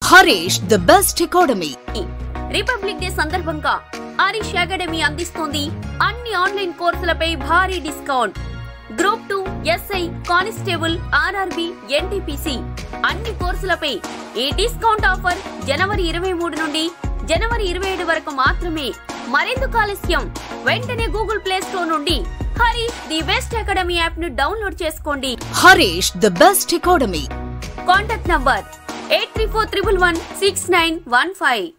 Harish the best academy republic day సందర్భంగా Harish academy అందిస్తోంది అన్ని ఆన్లైన్ కోర్సులపై భారీ discount group two SI constable RRB NTPC అన్ని కోర్సులపై ఈ డిస్కౌంట్ ఆఫర్ జనవరి ఇరవై మూడు నుండి జనవరి ఇరవై ఏడు వరకు మాత్రమే మరెందుకు ఆలస్యం వెంటనే గూగుల్ ప్లే స్టోర్ నుండి Harish the best academy app ను డౌన్లోడ్ చేసుకోండి Harish the best academy contact number eight three four triple one six nine one five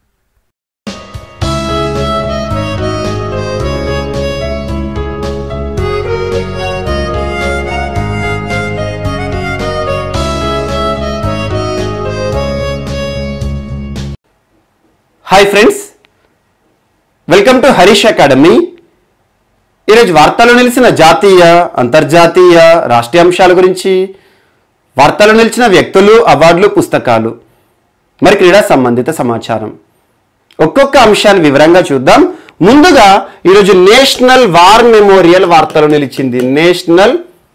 hi friends welcome to Harish academy ఈరోజు వార్తల్లో నిలిచిన జాతీయ అంతర్జాతీయ రాష్ట్రీయ అంశాల గురించి వార్తల్లో నిలిచిన వ్యక్తులు అవార్డులు పుస్తకాలు మరి క్రీడా సంబంధిత సమాచారం ఒక్కొక్క అంశాన్ని వివరంగా చూద్దాం ముందుగా ఈరోజు నేషనల్ వార్ మెమోరియల్ వార్తలు నిలిచింది నేషనల్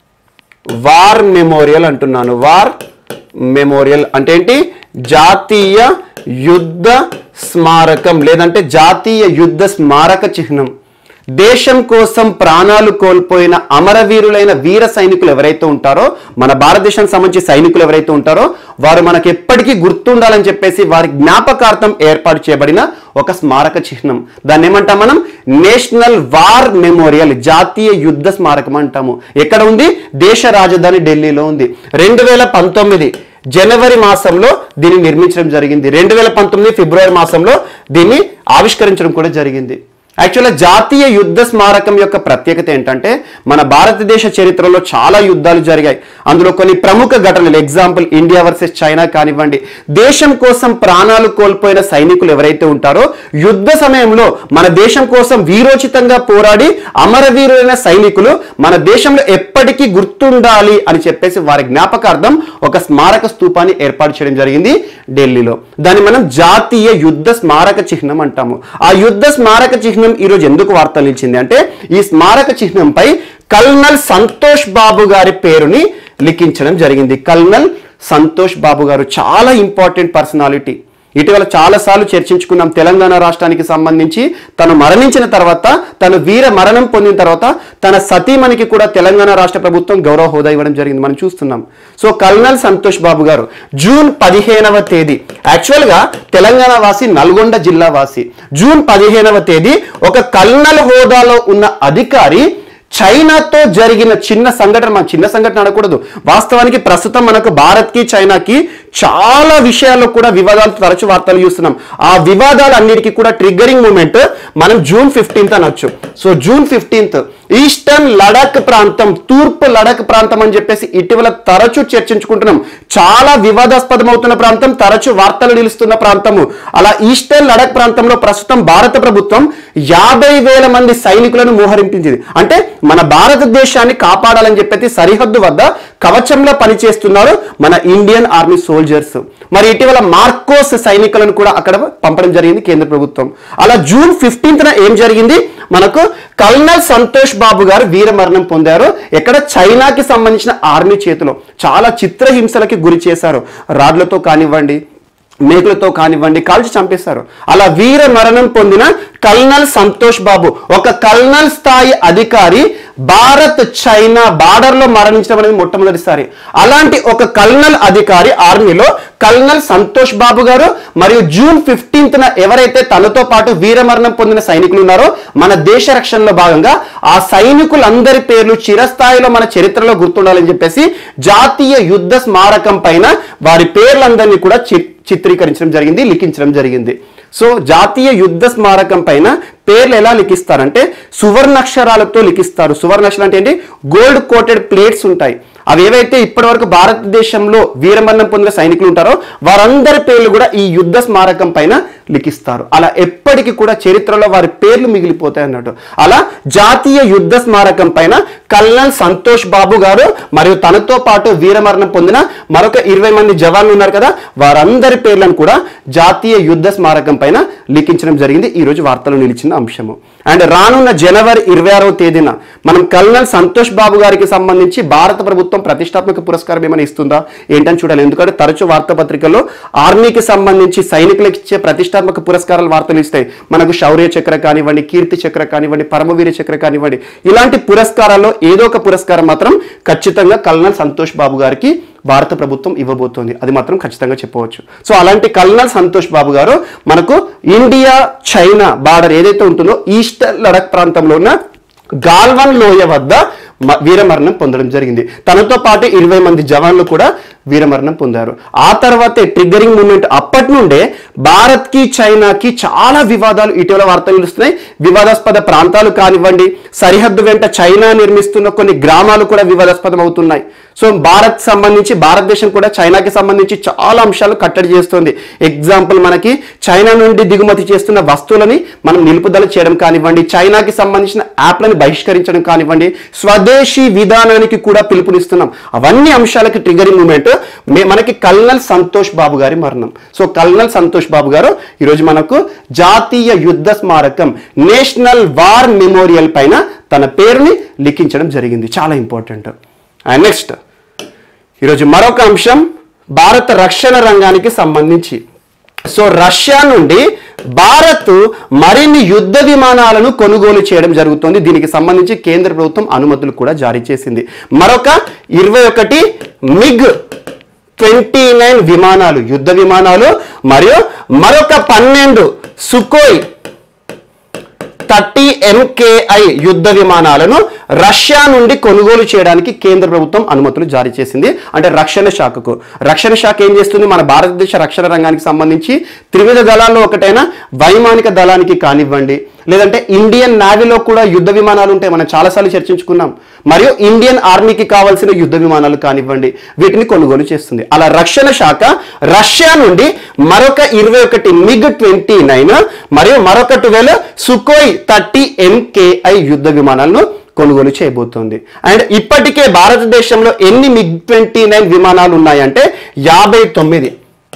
వార్ మెమోరియల్ అంటున్నాను వార్ మెమోరియల్ అంటే ఏంటి జాతీయ యుద్ధ స్మారకం లేదంటే జాతీయ యుద్ధ స్మారక చిహ్నం దేశం కోసం ప్రాణాలు కోల్పోయిన అమరవీరులైన వీర సైనికులు ఎవరైతే ఉంటారో మన భారతదేశానికి సంబంధించి సైనికులు ఎవరైతే ఉంటారో వారు మనకు ఎప్పటికీ గుర్తుండాలని చెప్పేసి వారి జ్ఞాపకార్థం ఏర్పాటు చేయబడిన ఒక స్మారక చిహ్నం దాన్ని ఏమంటాం మనం నేషనల్ వార్ మెమోరియల్ జాతీయ యుద్ధ స్మారకం అంటాము ఎక్కడ ఉంది దేశ రాజధాని ఢిల్లీలో ఉంది రెండు వేల పంతొమ్మిది జనవరి మాసంలో దీన్ని నిర్మించడం జరిగింది రెండు వేల పంతొమ్మిది ఫిబ్రవరి మాసంలో దీన్ని ఆవిష్కరించడం కూడా జరిగింది యాక్చువల్గా జాతీయ యుద్ధ స్మారకం యొక్క ప్రత్యేకత ఏంటంటే మన భారతదేశ చరిత్రలో చాలా యుద్ధాలు జరిగాయి అందులో కొన్ని ప్రముఖ ఘటనలు ఎగ్జాంపుల్ ఇండియా వర్సెస్ చైనా కానివ్వండి దేశం కోసం ప్రాణాలు కోల్పోయిన సైనికులు ఎవరైతే ఉంటారో యుద్ధ సమయంలో మన దేశం కోసం వీరోచితంగా పోరాడి అమరవీరులైన సైనికులు మన దేశంలో ఎప్పటికీ గుర్తుండాలి అని చెప్పేసి వారి జ్ఞాపకార్థం ఒక స్మారక స్తూపాన్ని ఏర్పాటు చేయడం జరిగింది ఢిల్లీలో దాన్ని మనం జాతీయ యుద్ధ స్మారక చిహ్నం అంటాము ఆ యుద్ధ స్మారక చిహ్నం ఈరోజు ఎందుకు వార్తలు ఇచ్చింది అంటే ఈ స్మారక చిహ్నంపై కల్నల్ సంతోష్ బాబు గారి పేరుని లిఖించడం జరిగింది కల్నల్ సంతోష్ బాబు గారు చాలా ఇంపార్టెంట్ పర్సనాలిటీ ఇటీవల చాలాసార్లు చర్చించుకున్నాం తెలంగాణ రాష్ట్రానికి సంబంధించి తను మరణించిన తర్వాత తను వీర మరణం పొందిన తర్వాత తన సతీమణికి కూడా తెలంగాణ రాష్ట్ర ప్రభుత్వం గౌరవ హోదా ఇవ్వడం జరిగింది మనం చూస్తున్నాం సో కల్నల్ సంతోష్ బాబు గారు జూన్ పదిహేనవ తేదీ యాక్చువల్గా తెలంగాణ వాసి నల్గొండ జిల్లా వాసి జూన్ పదిహేనవ తేదీ ఒక కల్నల్ హోదాలో ఉన్న అధికారి చైనాతో జరిగిన చిన్న సంఘటన మన చిన్న సంఘటన అనకూడదు వాస్తవానికి ప్రస్తుతం మనకు భారత్కి చైనాకి చాలా విషయాల్లో కూడా వివాదాలు తరచు వార్తలు చూస్తున్నాం ఆ వివాదాలు అన్నిటికీ కూడా ట్రిగ్గరింగ్ మూమెంట్ మనం జూన్ ఫిఫ్టీన్త్ అనొచ్చు so June fifteenth eastern Ladakh ప్రాంతం తూర్పు లడాక్ ప్రాంతం అని చెప్పేసి ఇటీవల తరచు చర్చించుకుంటున్నాం చాలా వివాదాస్పదం అవుతున్న ప్రాంతం తరచు వార్తలు నిలుస్తున్న ప్రాంతము అలా ఈస్టర్న్ లడాక్ ప్రాంతంలో ప్రస్తుతం భారత ప్రభుత్వం యాభై వేల మంది సైనికులను మోహరింపించింది అంటే మన భారతదేశాన్ని కాపాడాలని చెప్పేసి సరిహద్దు వద్ద కవచంలో పనిచేస్తున్నారు మన ఇండియన్ ఆర్మీ సోల్జర్స్ మరి ఇటీవల మార్కోస్ సైనికులను కూడా అక్కడ పంపడం జరిగింది కేంద్ర ప్రభుత్వం అలా జూన్ ఫిఫ్టీన్త్న ఏం జరిగింది మనకు కల్నల్ సంతోష్ బాబు గారు వీరమరణం పొందారు ఎక్కడ చైనాకి సంబంధించిన ఆర్మీ చేతిలో చాలా చిత్రహింసలకి గురి చేశారు రాడ్లతో కానివ్వండి మేకులతో కానివ్వండి కాల్చి చంపేశారు అలా వీర మరణం పొందిన కల్నల్ సంతోష్ బాబు ఒక కల్నల్ స్థాయి అధికారి భారత్ చైనా బార్డర్ లో మరణించడం అనేది మొట్టమొదటిసారి అలాంటి ఒక కల్నల్ అధికారి ఆర్మీలో కల్నల్ సంతోష్ బాబు గారు మరియు జూన్ ఫిఫ్టీన్త్ ఎవరైతే తనతో పాటు వీరమరణం పొందిన సైనికులు ఉన్నారో మన దేశ రక్షణలో భాగంగా ఆ సైనికులందరి పేర్లు చిరస్థాయిలో మన చరిత్రలో గుర్తుండాలని చెప్పేసి జాతీయ యుద్ధ స్మారకం పైన వారి పేర్లందరినీ కూడా చి- చిత్రీకరించడం జరిగింది లిఖించడం జరిగింది సో జాతీయ యుద్ధ స్మారకం పైన పేర్లు ఎలా లిఖిస్తారంటే సువర్ణాక్షరాలతో లిఖిస్తారు సువర్ణాక్షరాలు అంటే ఏంటి గోల్డ్ కోటెడ్ ప్లేట్స్ ఉంటాయి అవి ఏవైతే ఇప్పటివరకు భారతదేశంలో వీరమరణం పొందిన సైనికులు ఉంటారో వారందరి పేర్లు కూడా ఈ యుద్ధ స్మారకం పైన లిఖిస్తారు అలా ఎప్పటికీ కూడా చరిత్రలో వారి పేర్లు మిగిలిపోతాయి అన్నట్టు అలా జాతీయ యుద్ధ స్మారకం పైన కల్నల్ సంతోష్ బాబు గారు మరియు తనతో పాటు వీరమరణం పొందిన మరొక ఇరవై మంది జవాన్లు ఉన్నారు కదా వారందరి పేర్లను కూడా జాతీయ యుద్ధ స్మారకం పైన లిఖించడం జరిగింది ఈ రోజు వార్తలు నిలిచిన అంశము అండ్ రానున్న జనవరి ఇరవై ఆరవ తేదీన మనం కల్నల్ సంతోష్ బాబు గారికి సంబంధించి భారత ప్రభుత్వం ప్రతిష్టాత్మక పురస్కారం ఏమైనా ఇస్తుందా ఏంటని చూడాలి ఎందుకంటే తరచూ వార్తాపత్రికల్లో ఆర్మీకి సంబంధించి సైనికులకు ఇచ్చే ప్రతిష్టాత్మక పురస్కారాలు వార్తలు ఇస్తాయి మనకు శౌర్య చక్ర కానివ్వండి కీర్తి చక్ర కానివ్వండి పరమవీర చక్ర కానివ్వండి ఇలాంటి పురస్కారాల్లో ఏదో ఒక పురస్కారం మాత్రం ఖచ్చితంగా కల్నల్ సంతోష్ బాబు గారికి భారత ప్రభుత్వం ఇవ్వబోతోంది అది మాత్రం ఖచ్చితంగా చెప్పవచ్చు సో అలాంటి కల్నల్ సంతోష్ బాబు గారు మనకు ఇండియా చైనా బార్డర్ ఏదైతే ఉంటుందో ఈస్టర్ లడక్ ప్రాంతంలో ఉన్న గాల్వన్ లోయ వద్ద మ- వీరమరణం పొందడం జరిగింది తనతో పాటు ఇరవై మంది జవాన్లు కూడా వీరమరణం పొందారు ఆ తర్వాతే ట్రిగ్గరింగ్ మూమెంట్ అప్పటి నుండే భారత్ కి చైనాకి చాలా వివాదాలు ఇటీవల వార్తలు నిలుస్తున్నాయి వివాదాస్పద ప్రాంతాలు కానివ్వండి సరిహద్దు వెంట చైనా నిర్మిస్తున్న కొన్ని గ్రామాలు కూడా వివాదాస్పదం అవుతున్నాయి సో భారత్ సంబంధించి భారతదేశం కూడా చైనాకి సంబంధించి చాలా అంశాలు కట్టడి చేస్తుంది ఎగ్జాంపుల్ మనకి చైనా నుండి దిగుమతి చేస్తున్న వస్తువులని మనం నిలుపుదల చేయడం కానివ్వండి చైనాకి సంబంధించిన యాప్లను బహిష్కరించడం కానివ్వండి స్వదేశీ విధానానికి కూడా పిలుపునిస్తున్నాం అవన్నీ అంశాలకి ట్రిగరింగ్ మూమెంట్ మనకి కల్నల్ సంతోష్ బాబు గారి మరణం సో కల్నల్ సంతోష్ బాబు గారు ఈరోజు మనకు జాతీయ యుద్ధ స్మారకం నేషనల్ వార్ మెమోరియల్ పైన తన పేరుని లిఖించడం జరిగింది చాలా ఇంపార్టెంట్ అండ్ నెక్స్ట్ ఈరోజు మరొక అంశం భారత రక్షణ రంగానికి సంబంధించి సో రష్యా నుండి భారత్ మరిన్ని యుద్ధ విమానాలను కొనుగోలు చేయడం జరుగుతుంది దీనికి సంబంధించి కేంద్ర ప్రభుత్వం అనుమతులు కూడా జారీ చేసింది మరొక ఇరవై ఒకటి మిగ్ ట్వంటీ నైన్ విమానాలు యుద్ధ విమానాలు మరియు మరొక పన్నెండు సుకోయ్ థర్టీ ఎంకేఐ యుద్ధ విమానాలను రష్యా నుండి కొనుగోలు చేయడానికి కేంద్ర ప్రభుత్వం అనుమతులు జారీ చేసింది అంటే రక్షణ శాఖకు రక్షణ శాఖ ఏం చేస్తుంది మన భారతదేశ రక్షణ రంగానికి సంబంధించి త్రివిధ దళాల్లో ఒకటైన వైమానిక దళానికి కానివ్వండి లేదంటే ఇండియన్ నావీలో కూడా యుద్ధ విమానాలు ఉంటాయి మనం చాలాసార్లు చర్చించుకున్నాం మరియు ఇండియన్ ఆర్మీకి కావాల్సిన యుద్ధ విమానాలు కానివ్వండి వీటిని కొనుగోలు చేస్తుంది అలా రక్షణ శాఖ రష్యా నుండి మరొక ఇరవై ఒకటి మిగ్ ట్వంటీ నైన్ మరియు మరొక ట్వెల్వ్ సుకోయ్ థర్టీ ఎంకేఐ యుద్ధ విమానాలను కొనుగోలు చేయబోతోంది అండ్ ఇప్పటికే భారతదేశంలో ఎన్ని మిగ్ ట్వంటీ నైన్ విమానాలు ఉన్నాయంటే యాభై తొమ్మిది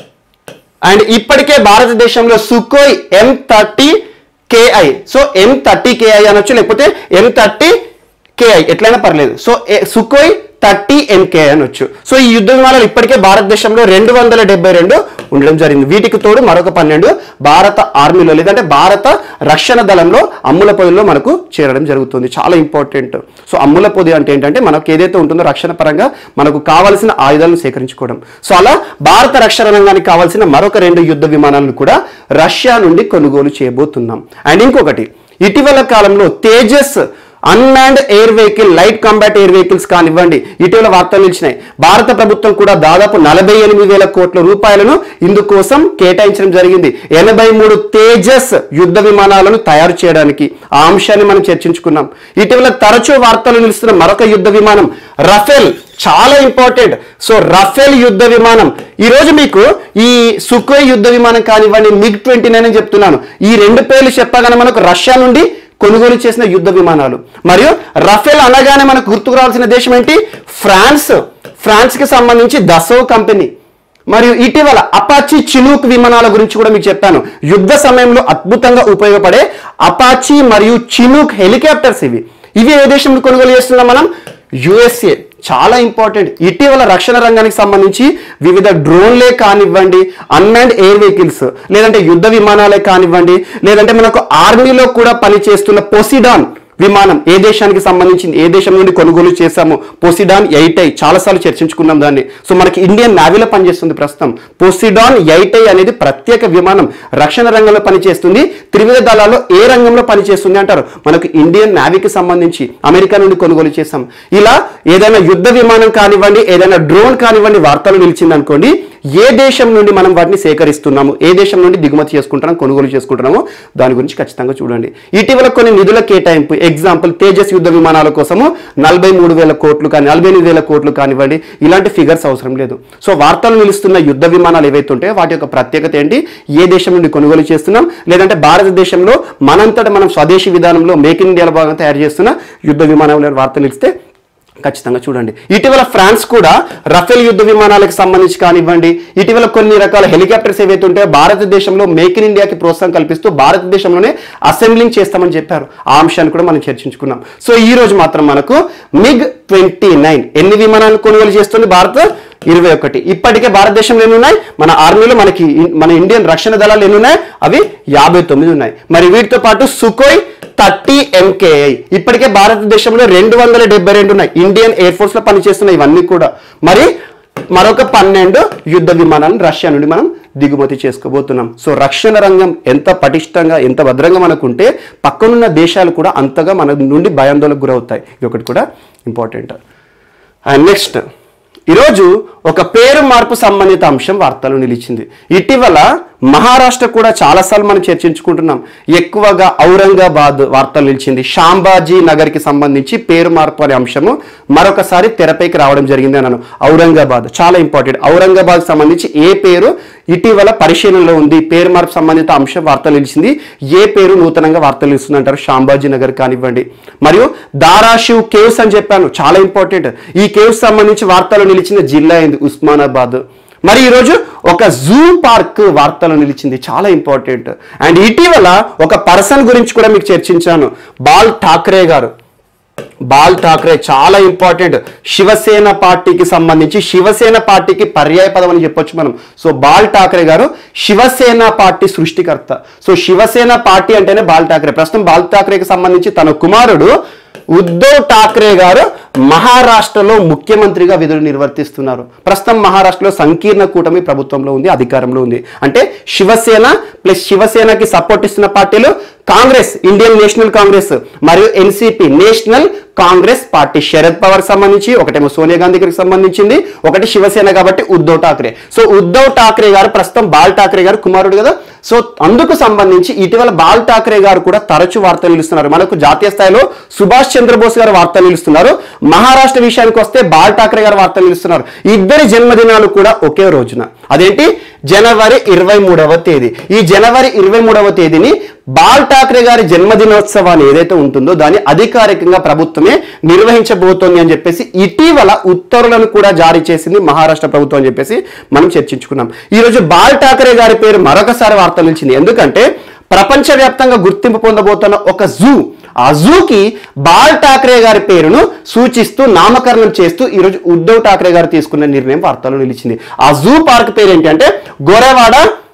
అండ్ ఇప్పటికే భారతదేశంలో Sukhoi M thirty KI so M thirty KI అనొచ్చు లేకపోతే ఎం థర్టీ కేఐ ఎట్లయినా పర్లేదు సో సుకోయ్ థర్టీ ఎంకే అనొచ్చు సో ఈ యుద్ధ విమానాలు ఇప్పటికే భారతదేశంలో రెండు వందల డెబ్బై రెండు ఉండడం జరిగింది వీటికి తోడు మరొక పన్నెండు భారత ఆర్మీలో లేదంటే భారత రక్షణ దళంలో అమ్ముల పొదిలో మనకు చేరడం జరుగుతుంది చాలా ఇంపార్టెంట్ సో అమ్ముల పొది అంటే ఏంటంటే మనకు ఏదైతే ఉంటుందో రక్షణ పరంగా మనకు కావాల్సిన ఆయుధాలను సేకరించుకోవడం సో అలా భారత రక్షణ రంగానికి కావాల్సిన మరొక రెండు యుద్ధ విమానాలను కూడా రష్యా నుండి కొనుగోలు చేయబోతున్నాం అండ్ ఇంకొకటి ఇటీవల కాలంలో Tejas unmanned air vehicle light combat air vehicles కానివ్వండి ఇటీవల వార్తలు నిలిచినాయి భారత ప్రభుత్వం కూడా దాదాపు నలభై ఎనిమిది వేల కోట్ల రూపాయలను ఇందుకోసం కేటాయించడం జరిగింది ఎనభై మూడు తేజస్ యుద్ధ విమానాలను తయారు చేయడానికి ఆ అంశాన్ని మనం చర్చించుకున్నాం ఇటీవల తరచూ వార్తలు నిలుస్తున్న మరొక యుద్ధ విమానం రఫేల్ చాలా ఇంపార్టెంట్ సో రఫేల్ యుద్ధ విమానం ఈ రోజు మీకు ఈ సుఖోయ్ యుద్ధ విమానం కానివ్వండి మిగ్ ట్వంటీ నైన్ అని చెప్తున్నాను ఈ రెండు పేర్లు చెప్పగానే మనకు రష్యా నుండి కొనుగోలు చేసిన యుద్ధ విమానాలు మరియు రఫేల్ అనగానే మనకు గుర్తుకు రావాల్సిన దేశం ఏంటి ఫ్రాన్స్ ఫ్రాన్స్కి సంబంధించి దసో కంపెనీ మరియు ఇటీవల అపాచీ చినూక్ విమానాల గురించి కూడా మీకు చెప్పాను యుద్ధ సమయంలో అద్భుతంగా ఉపయోగపడే అపాచీ మరియు చినూక్ హెలికాప్టర్స్ ఇవి ఇవి ఏ దేశంలో కొనుగోలు చేస్తున్నాం మనం యుఎస్ఏ చాలా ఇంపార్టెంట్ ఇటీవల రక్షణ రంగానికి సంబంధించి వివిధ డ్రోన్లే కానివ్వండి అన్మాన్డ్ ఎయిర్ వెహికల్స్ లేదంటే యుద్ధ విమానాలే కానివ్వండి లేదంటే మనకు ఆర్మీలో కూడా పనిచేస్తున్న పొసిడాన్ విమానం ఏ దేశానికి సంబంధించింది ఏ దేశం నుండి కొనుగోలు చేశాము పొసిడాన్ ఎయిట్ ఐ చాలాసార్లు చర్చించుకున్నాం దాన్ని సో మనకి ఇండియన్ నావీలో పనిచేస్తుంది ప్రస్తుతం పొసిడాన్ ఎయిట్ ఐ అనేది ప్రత్యేక విమానం రక్షణ రంగంలో పనిచేస్తుంది త్రివిధ దళాల్లో ఏ రంగంలో పనిచేస్తుంది అంటారు మనకు ఇండియన్ నావీకి సంబంధించి అమెరికా నుండి కొనుగోలు చేశాం ఇలా ఏదైనా యుద్ధ విమానం కానివ్వండి ఏదైనా డ్రోన్ కానివ్వండి వార్తలు నిలిచింది అనుకోండి ఏ దేశం నుండి మనం వాటిని సేకరిస్తున్నాము ఏ దేశం నుండి దిగుమతి చేసుకుంటున్నాం కొనుగోలు చేసుకుంటున్నామో దాని గురించి ఖచ్చితంగా చూడండి ఇటీవల కొన్ని నిధుల కేటాయింపు ఎగ్జాంపుల్ తేజస్ యుద్ధ విమానాల కోసము నలభై మూడు వేల కోట్లు కానీ నలభై ఎనిమిది వేల కోట్లు కానివ్వండి ఇలాంటి ఫిగర్స్ అవసరం లేదు సో వార్తలు నిలుస్తున్న యుద్ధ విమానాలు ఏవైతే ఉంటాయో వాటి యొక్క ప్రత్యేకత ఏంటి ఏ దేశం నుండి కొనుగోలు చేస్తున్నాం లేదంటే భారతదేశంలో మనంతట మనం స్వదేశీ విధానంలో మేక్ ఇన్ ఇండియాలో భాగంగా తయారు చేస్తున్న యుద్ధ విమానాలు వార్తలు నిలిస్తే ఖచ్చితంగా చూడండి ఇటీవల ఫ్రాన్స్ కూడా రఫేల్ యుద్ధ విమానాలకు సంబంధించి కానివ్వండి ఇటీవల కొన్ని రకాల హెలికాప్టర్స్ ఏవైతే ఉంటాయో భారతదేశంలో మేక్ ఇన్ ఇండియాకి ప్రోత్సాహం కల్పిస్తూ భారతదేశంలోనే అసెంబ్లింగ్ చేస్తామని చెప్పారు ఆ అంశాన్ని కూడా మనం చర్చించుకున్నాం సో ఈ రోజు మాత్రం మనకు మిగ్ ట్వంటీ నైన్ ఎన్ని విమానాలు కొనుగోలు చేస్తుంది భారత్ ఇరవై ఒకటి ఇప్పటికే భారతదేశంలో ఎన్ని ఉన్నాయి మన ఆర్మీలో మనకి ఇన్- మన ఇండియన్ రక్షణ దళాలు ఎన్ని ఉన్నాయి అవి యాభై తొమ్మిది ఉన్నాయి మరి వీటితో పాటు సుకోయ్ థర్టీ ఎంకేఐ ఇప్పటికే భారతదేశంలో రెండు వందల డెబ్బై రెండు ఉన్నాయి ఇండియన్ ఎయిర్ ఫోర్స్ లో పనిచేస్తున్నాయి ఇవన్నీ కూడా మరి మరొక పన్నెండు యుద్ధ విమానాలను రష్యా నుండి మనం దిగుమతి చేసుకోబోతున్నాం సో రక్షణ రంగం ఎంత పటిష్టంగా ఎంత భద్రంగా మనకుంటే పక్కనున్న దేశాలు కూడా అంతగా మన నుండి భయాందోళనకు గురవుతాయి ఇది ఒకటి కూడా ఇంపార్టెంట్ అండ్ నెక్స్ట్ ఈరోజు ఒక పేరు మార్పు సంబంధిత అంశం వార్తలు నిలిచింది ఇటీవల మహారాష్ట్ర కూడా చాలాసార్లు మనం చర్చించుకుంటున్నాం ఎక్కువగా ఔరంగాబాద్ వార్తలు నిలిచింది షాంబాజీ నగర్కి సంబంధించి పేరు మార్పు అనే అంశము మరొకసారి తెరపైకి రావడం జరిగింది అన్నాను ఔరంగాబాద్ చాలా ఇంపార్టెంట్ ఔరంగాబాద్ సంబంధించి ఏ పేరు ఇటీవల పరిశీలనలో ఉంది పేరు మార్పు సంబంధిత అంశం వార్తలు నిలిచింది ఏ పేరు నూతనంగా వార్తలు నిలుస్తుంది అంటారు షాంబాజీ నగర్ కానివ్వండి మరియు దారాషివ్ కేవ్స్ అని చెప్పాను చాలా ఇంపార్టెంట్ ఈ కేవ్స్ సంబంధించి వార్తలు నిలిచిన జిల్లా ఏంది ఉస్మానాబాద్ మరి ఈరోజు ఒక జూ పార్క్ వార్తలు నిలిచింది చాలా ఇంపార్టెంట్ అండ్ ఇటీవల ఒక పర్సన్ గురించి కూడా మీకు చర్చించాను బాల్ ఠాక్రే గారు బాల్ ఠాక్రే చాలా ఇంపార్టెంట్ శివసేన పార్టీకి సంబంధించి శివసేన పార్టీకి పర్యాయ పదం అని చెప్పొచ్చు మనం సో బాల్ ఠాక్రే గారు శివసేన పార్టీ సృష్టికర్త సో శివసేన పార్టీ అంటేనే బాల్ ఠాక్రే ప్రస్తుతం బాల్ ఠాక్రేకి సంబంధించి తన కుమారుడు ఉద్ధవ్ ఠాక్రే గారు మహారాష్ట్రలో ముఖ్యమంత్రిగా విధులు నిర్వర్తిస్తున్నారు ప్రస్తుతం మహారాష్ట్రలో సంకీర్ణ కూటమి ప్రభుత్వంలో ఉంది అధికారంలో ఉంది అంటే శివసేన ప్లస్ శివసేనకి సపోర్ట్ ఇస్తున్న పార్టీలు కాంగ్రెస్ ఇండియన్ నేషనల్ కాంగ్రెస్ మరియు NCP National Congress party Sharad Pawar సంబంధించి ఒకటేమో సోనియా గాంధీ గారికి సంబంధించింది ఒకటి శివసేన కాబట్టి ఉద్ధవ్ ఠాక్రే సో ఉద్ధవ్ ఠాక్రే గారు ప్రస్తుతం బాల్ ఠాక్రే గారు కుమారుడు కదా సో అందుకు సంబంధించి ఇటీవల బాల్ ఠాక్రే గారు కూడా తరచు వార్తలు నిలుస్తున్నారు మనకు జాతీయ స్థాయిలో సుభాష్ చంద్రబోస్ గారు వార్తలు నిలుస్తున్నారు మహారాష్ట్ర విషయానికి వస్తే బాల్ ఠాక్రే గారు వార్తలు నిలుస్తున్నారు ఇద్దరి జన్మదినాలు కూడా ఒకే రోజున అదేంటి జనవరి ఇరవై మూడవ తేదీ ఈ జనవరి ఇరవై మూడవ తేదీని బాల్ ఠాక్రే గారి జన్మదినోత్సవాన్ని ఏదైతే ఉంటుందో దాన్ని అధికారికంగా ప్రభుత్వమే నిర్వహించబోతోంది అని చెప్పేసి ఇటీవల ఉత్తర్వులను కూడా జారీ చేసింది మహారాష్ట్ర ప్రభుత్వం అని చెప్పేసి మనం చర్చించుకున్నాం ఈ రోజు బాల్ ఠాక్రే గారి పేరు మరొకసారి వార్తలు నిలిచింది ఎందుకంటే ప్రపంచవ్యాప్తంగా గుర్తింపు పొందబోతున్న ఒక జూ ఆ జూకి బాల్ ఠాక్రే గారి పేరును సూచిస్తూ నామకరణం చేస్తూ ఈరోజు ఉద్ధవ్ ఠాక్రే గారు తీసుకున్న నిర్ణయం వార్తల్లో నిలిచింది ఆ జూ పార్క్ పేరు ఏంటి అంటే గొరెవాడ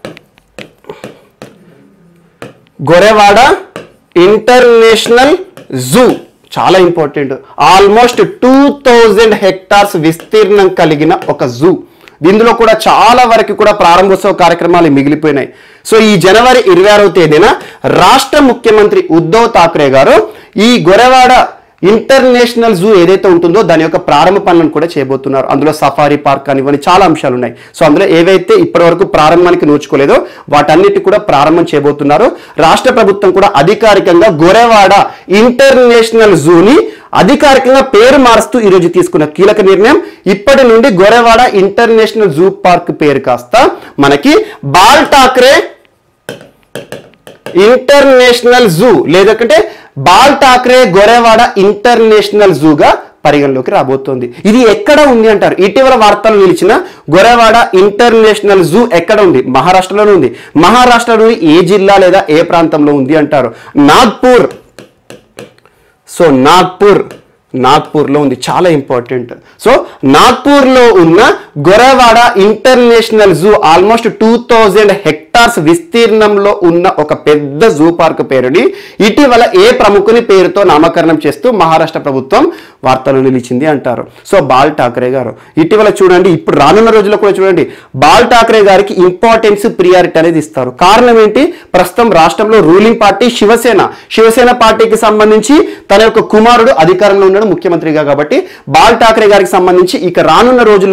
గొరెవాడ ఇంటర్నేషనల్ జూ చాలా important almost two thousand hectares విస్తీర్ణం కలిగిన ఒక జూ ఇందులో కూడా చాలా వరకు కూడా ప్రారంభోత్సవ కార్యక్రమాలు మిగిలిపోయినాయి సో ఈ జనవరి ఇరవై ఆరవ తేదీన రాష్ట్ర ముఖ్యమంత్రి ఉద్ధవ్ ఠాక్రే గారు ఈ గొరెవాడ ఇంటర్నేషనల్ జూ ఏదైతే ఉంటుందో దాని యొక్క ప్రారంభ పనులను కూడా చేయబోతున్నారు అందులో సఫారీ పార్క్ కానివ్వండి చాలా అంశాలు ఉన్నాయి సో అందులో ఏవైతే ఇప్పటివరకు ప్రారంభానికి నోచుకోలేదో వాటన్నిటి కూడా ప్రారంభం చేయబోతున్నారు రాష్ట్ర ప్రభుత్వం కూడా అధికారికంగా గొరెవాడ ఇంటర్నేషనల్ జూని అధికారికంగా పేరు మారుస్తూ ఈరోజు తీసుకున్న కీలక నిర్ణయం ఇప్పటి నుండి గొరెవాడ ఇంటర్నేషనల్ జూ పార్క్ పేరు కాస్త మనకి బాల్ ఠాక్రే ఇంటర్నేషనల్ జూ లేదంటే బాల్ ఠాక్రే గొరెవాడ ఇంటర్నేషనల్ జూగా పరిగణలోకి రాబోతోంది ఇది ఎక్కడ ఉంది అంటారు ఇటీవల వార్తలు నిలిచిన గొరెవాడ ఇంటర్నేషనల్ జూ ఎక్కడ ఉంది మహారాష్ట్రలోనే ఉంది మహారాష్ట్రలోని ఏ జిల్లా లేదా ఏ ప్రాంతంలో ఉంది అంటారు నాగ్పూర్ సో నాగ్పూర్ నాగ్పూర్లో ఉంది చాలా ఇంపార్టెంట్ సో నాగ్పూర్లో ఉన్న Gorewada international zoo almost two thousand hectares విస్తీర్ణంలో ఉన్న ఒక పెద్ద జూ పార్క్ పేరుని ఇటీవల ఏ ప్రముఖుని పేరుతో నామకరణం చేస్తూ మహారాష్ట్ర ప్రభుత్వం వార్తలు నిలిచింది అంటారు సో బాల్ ఠాక్రే గారు ఇటీవల చూడండి ఇప్పుడు రానున్న రోజుల్లో కూడా చూడండి బాల్ ఠాక్రే గారికి ఇంపార్టెన్స్ ప్రియారిటీ అనేది ఇస్తారు కారణం ఏంటి ప్రస్తుతం రాష్ట్రంలో రూలింగ్ పార్టీ శివసేన శివసేన పార్టీకి సంబంధించి తన యొక్క కుమారుడు అధికారంలో ఉన్నాడు ముఖ్యమంత్రిగా కాబట్టి బాల్ ఠాక్రే గారికి సంబంధించి ఇక రానున్న రోజుల్లో కూడా పేరు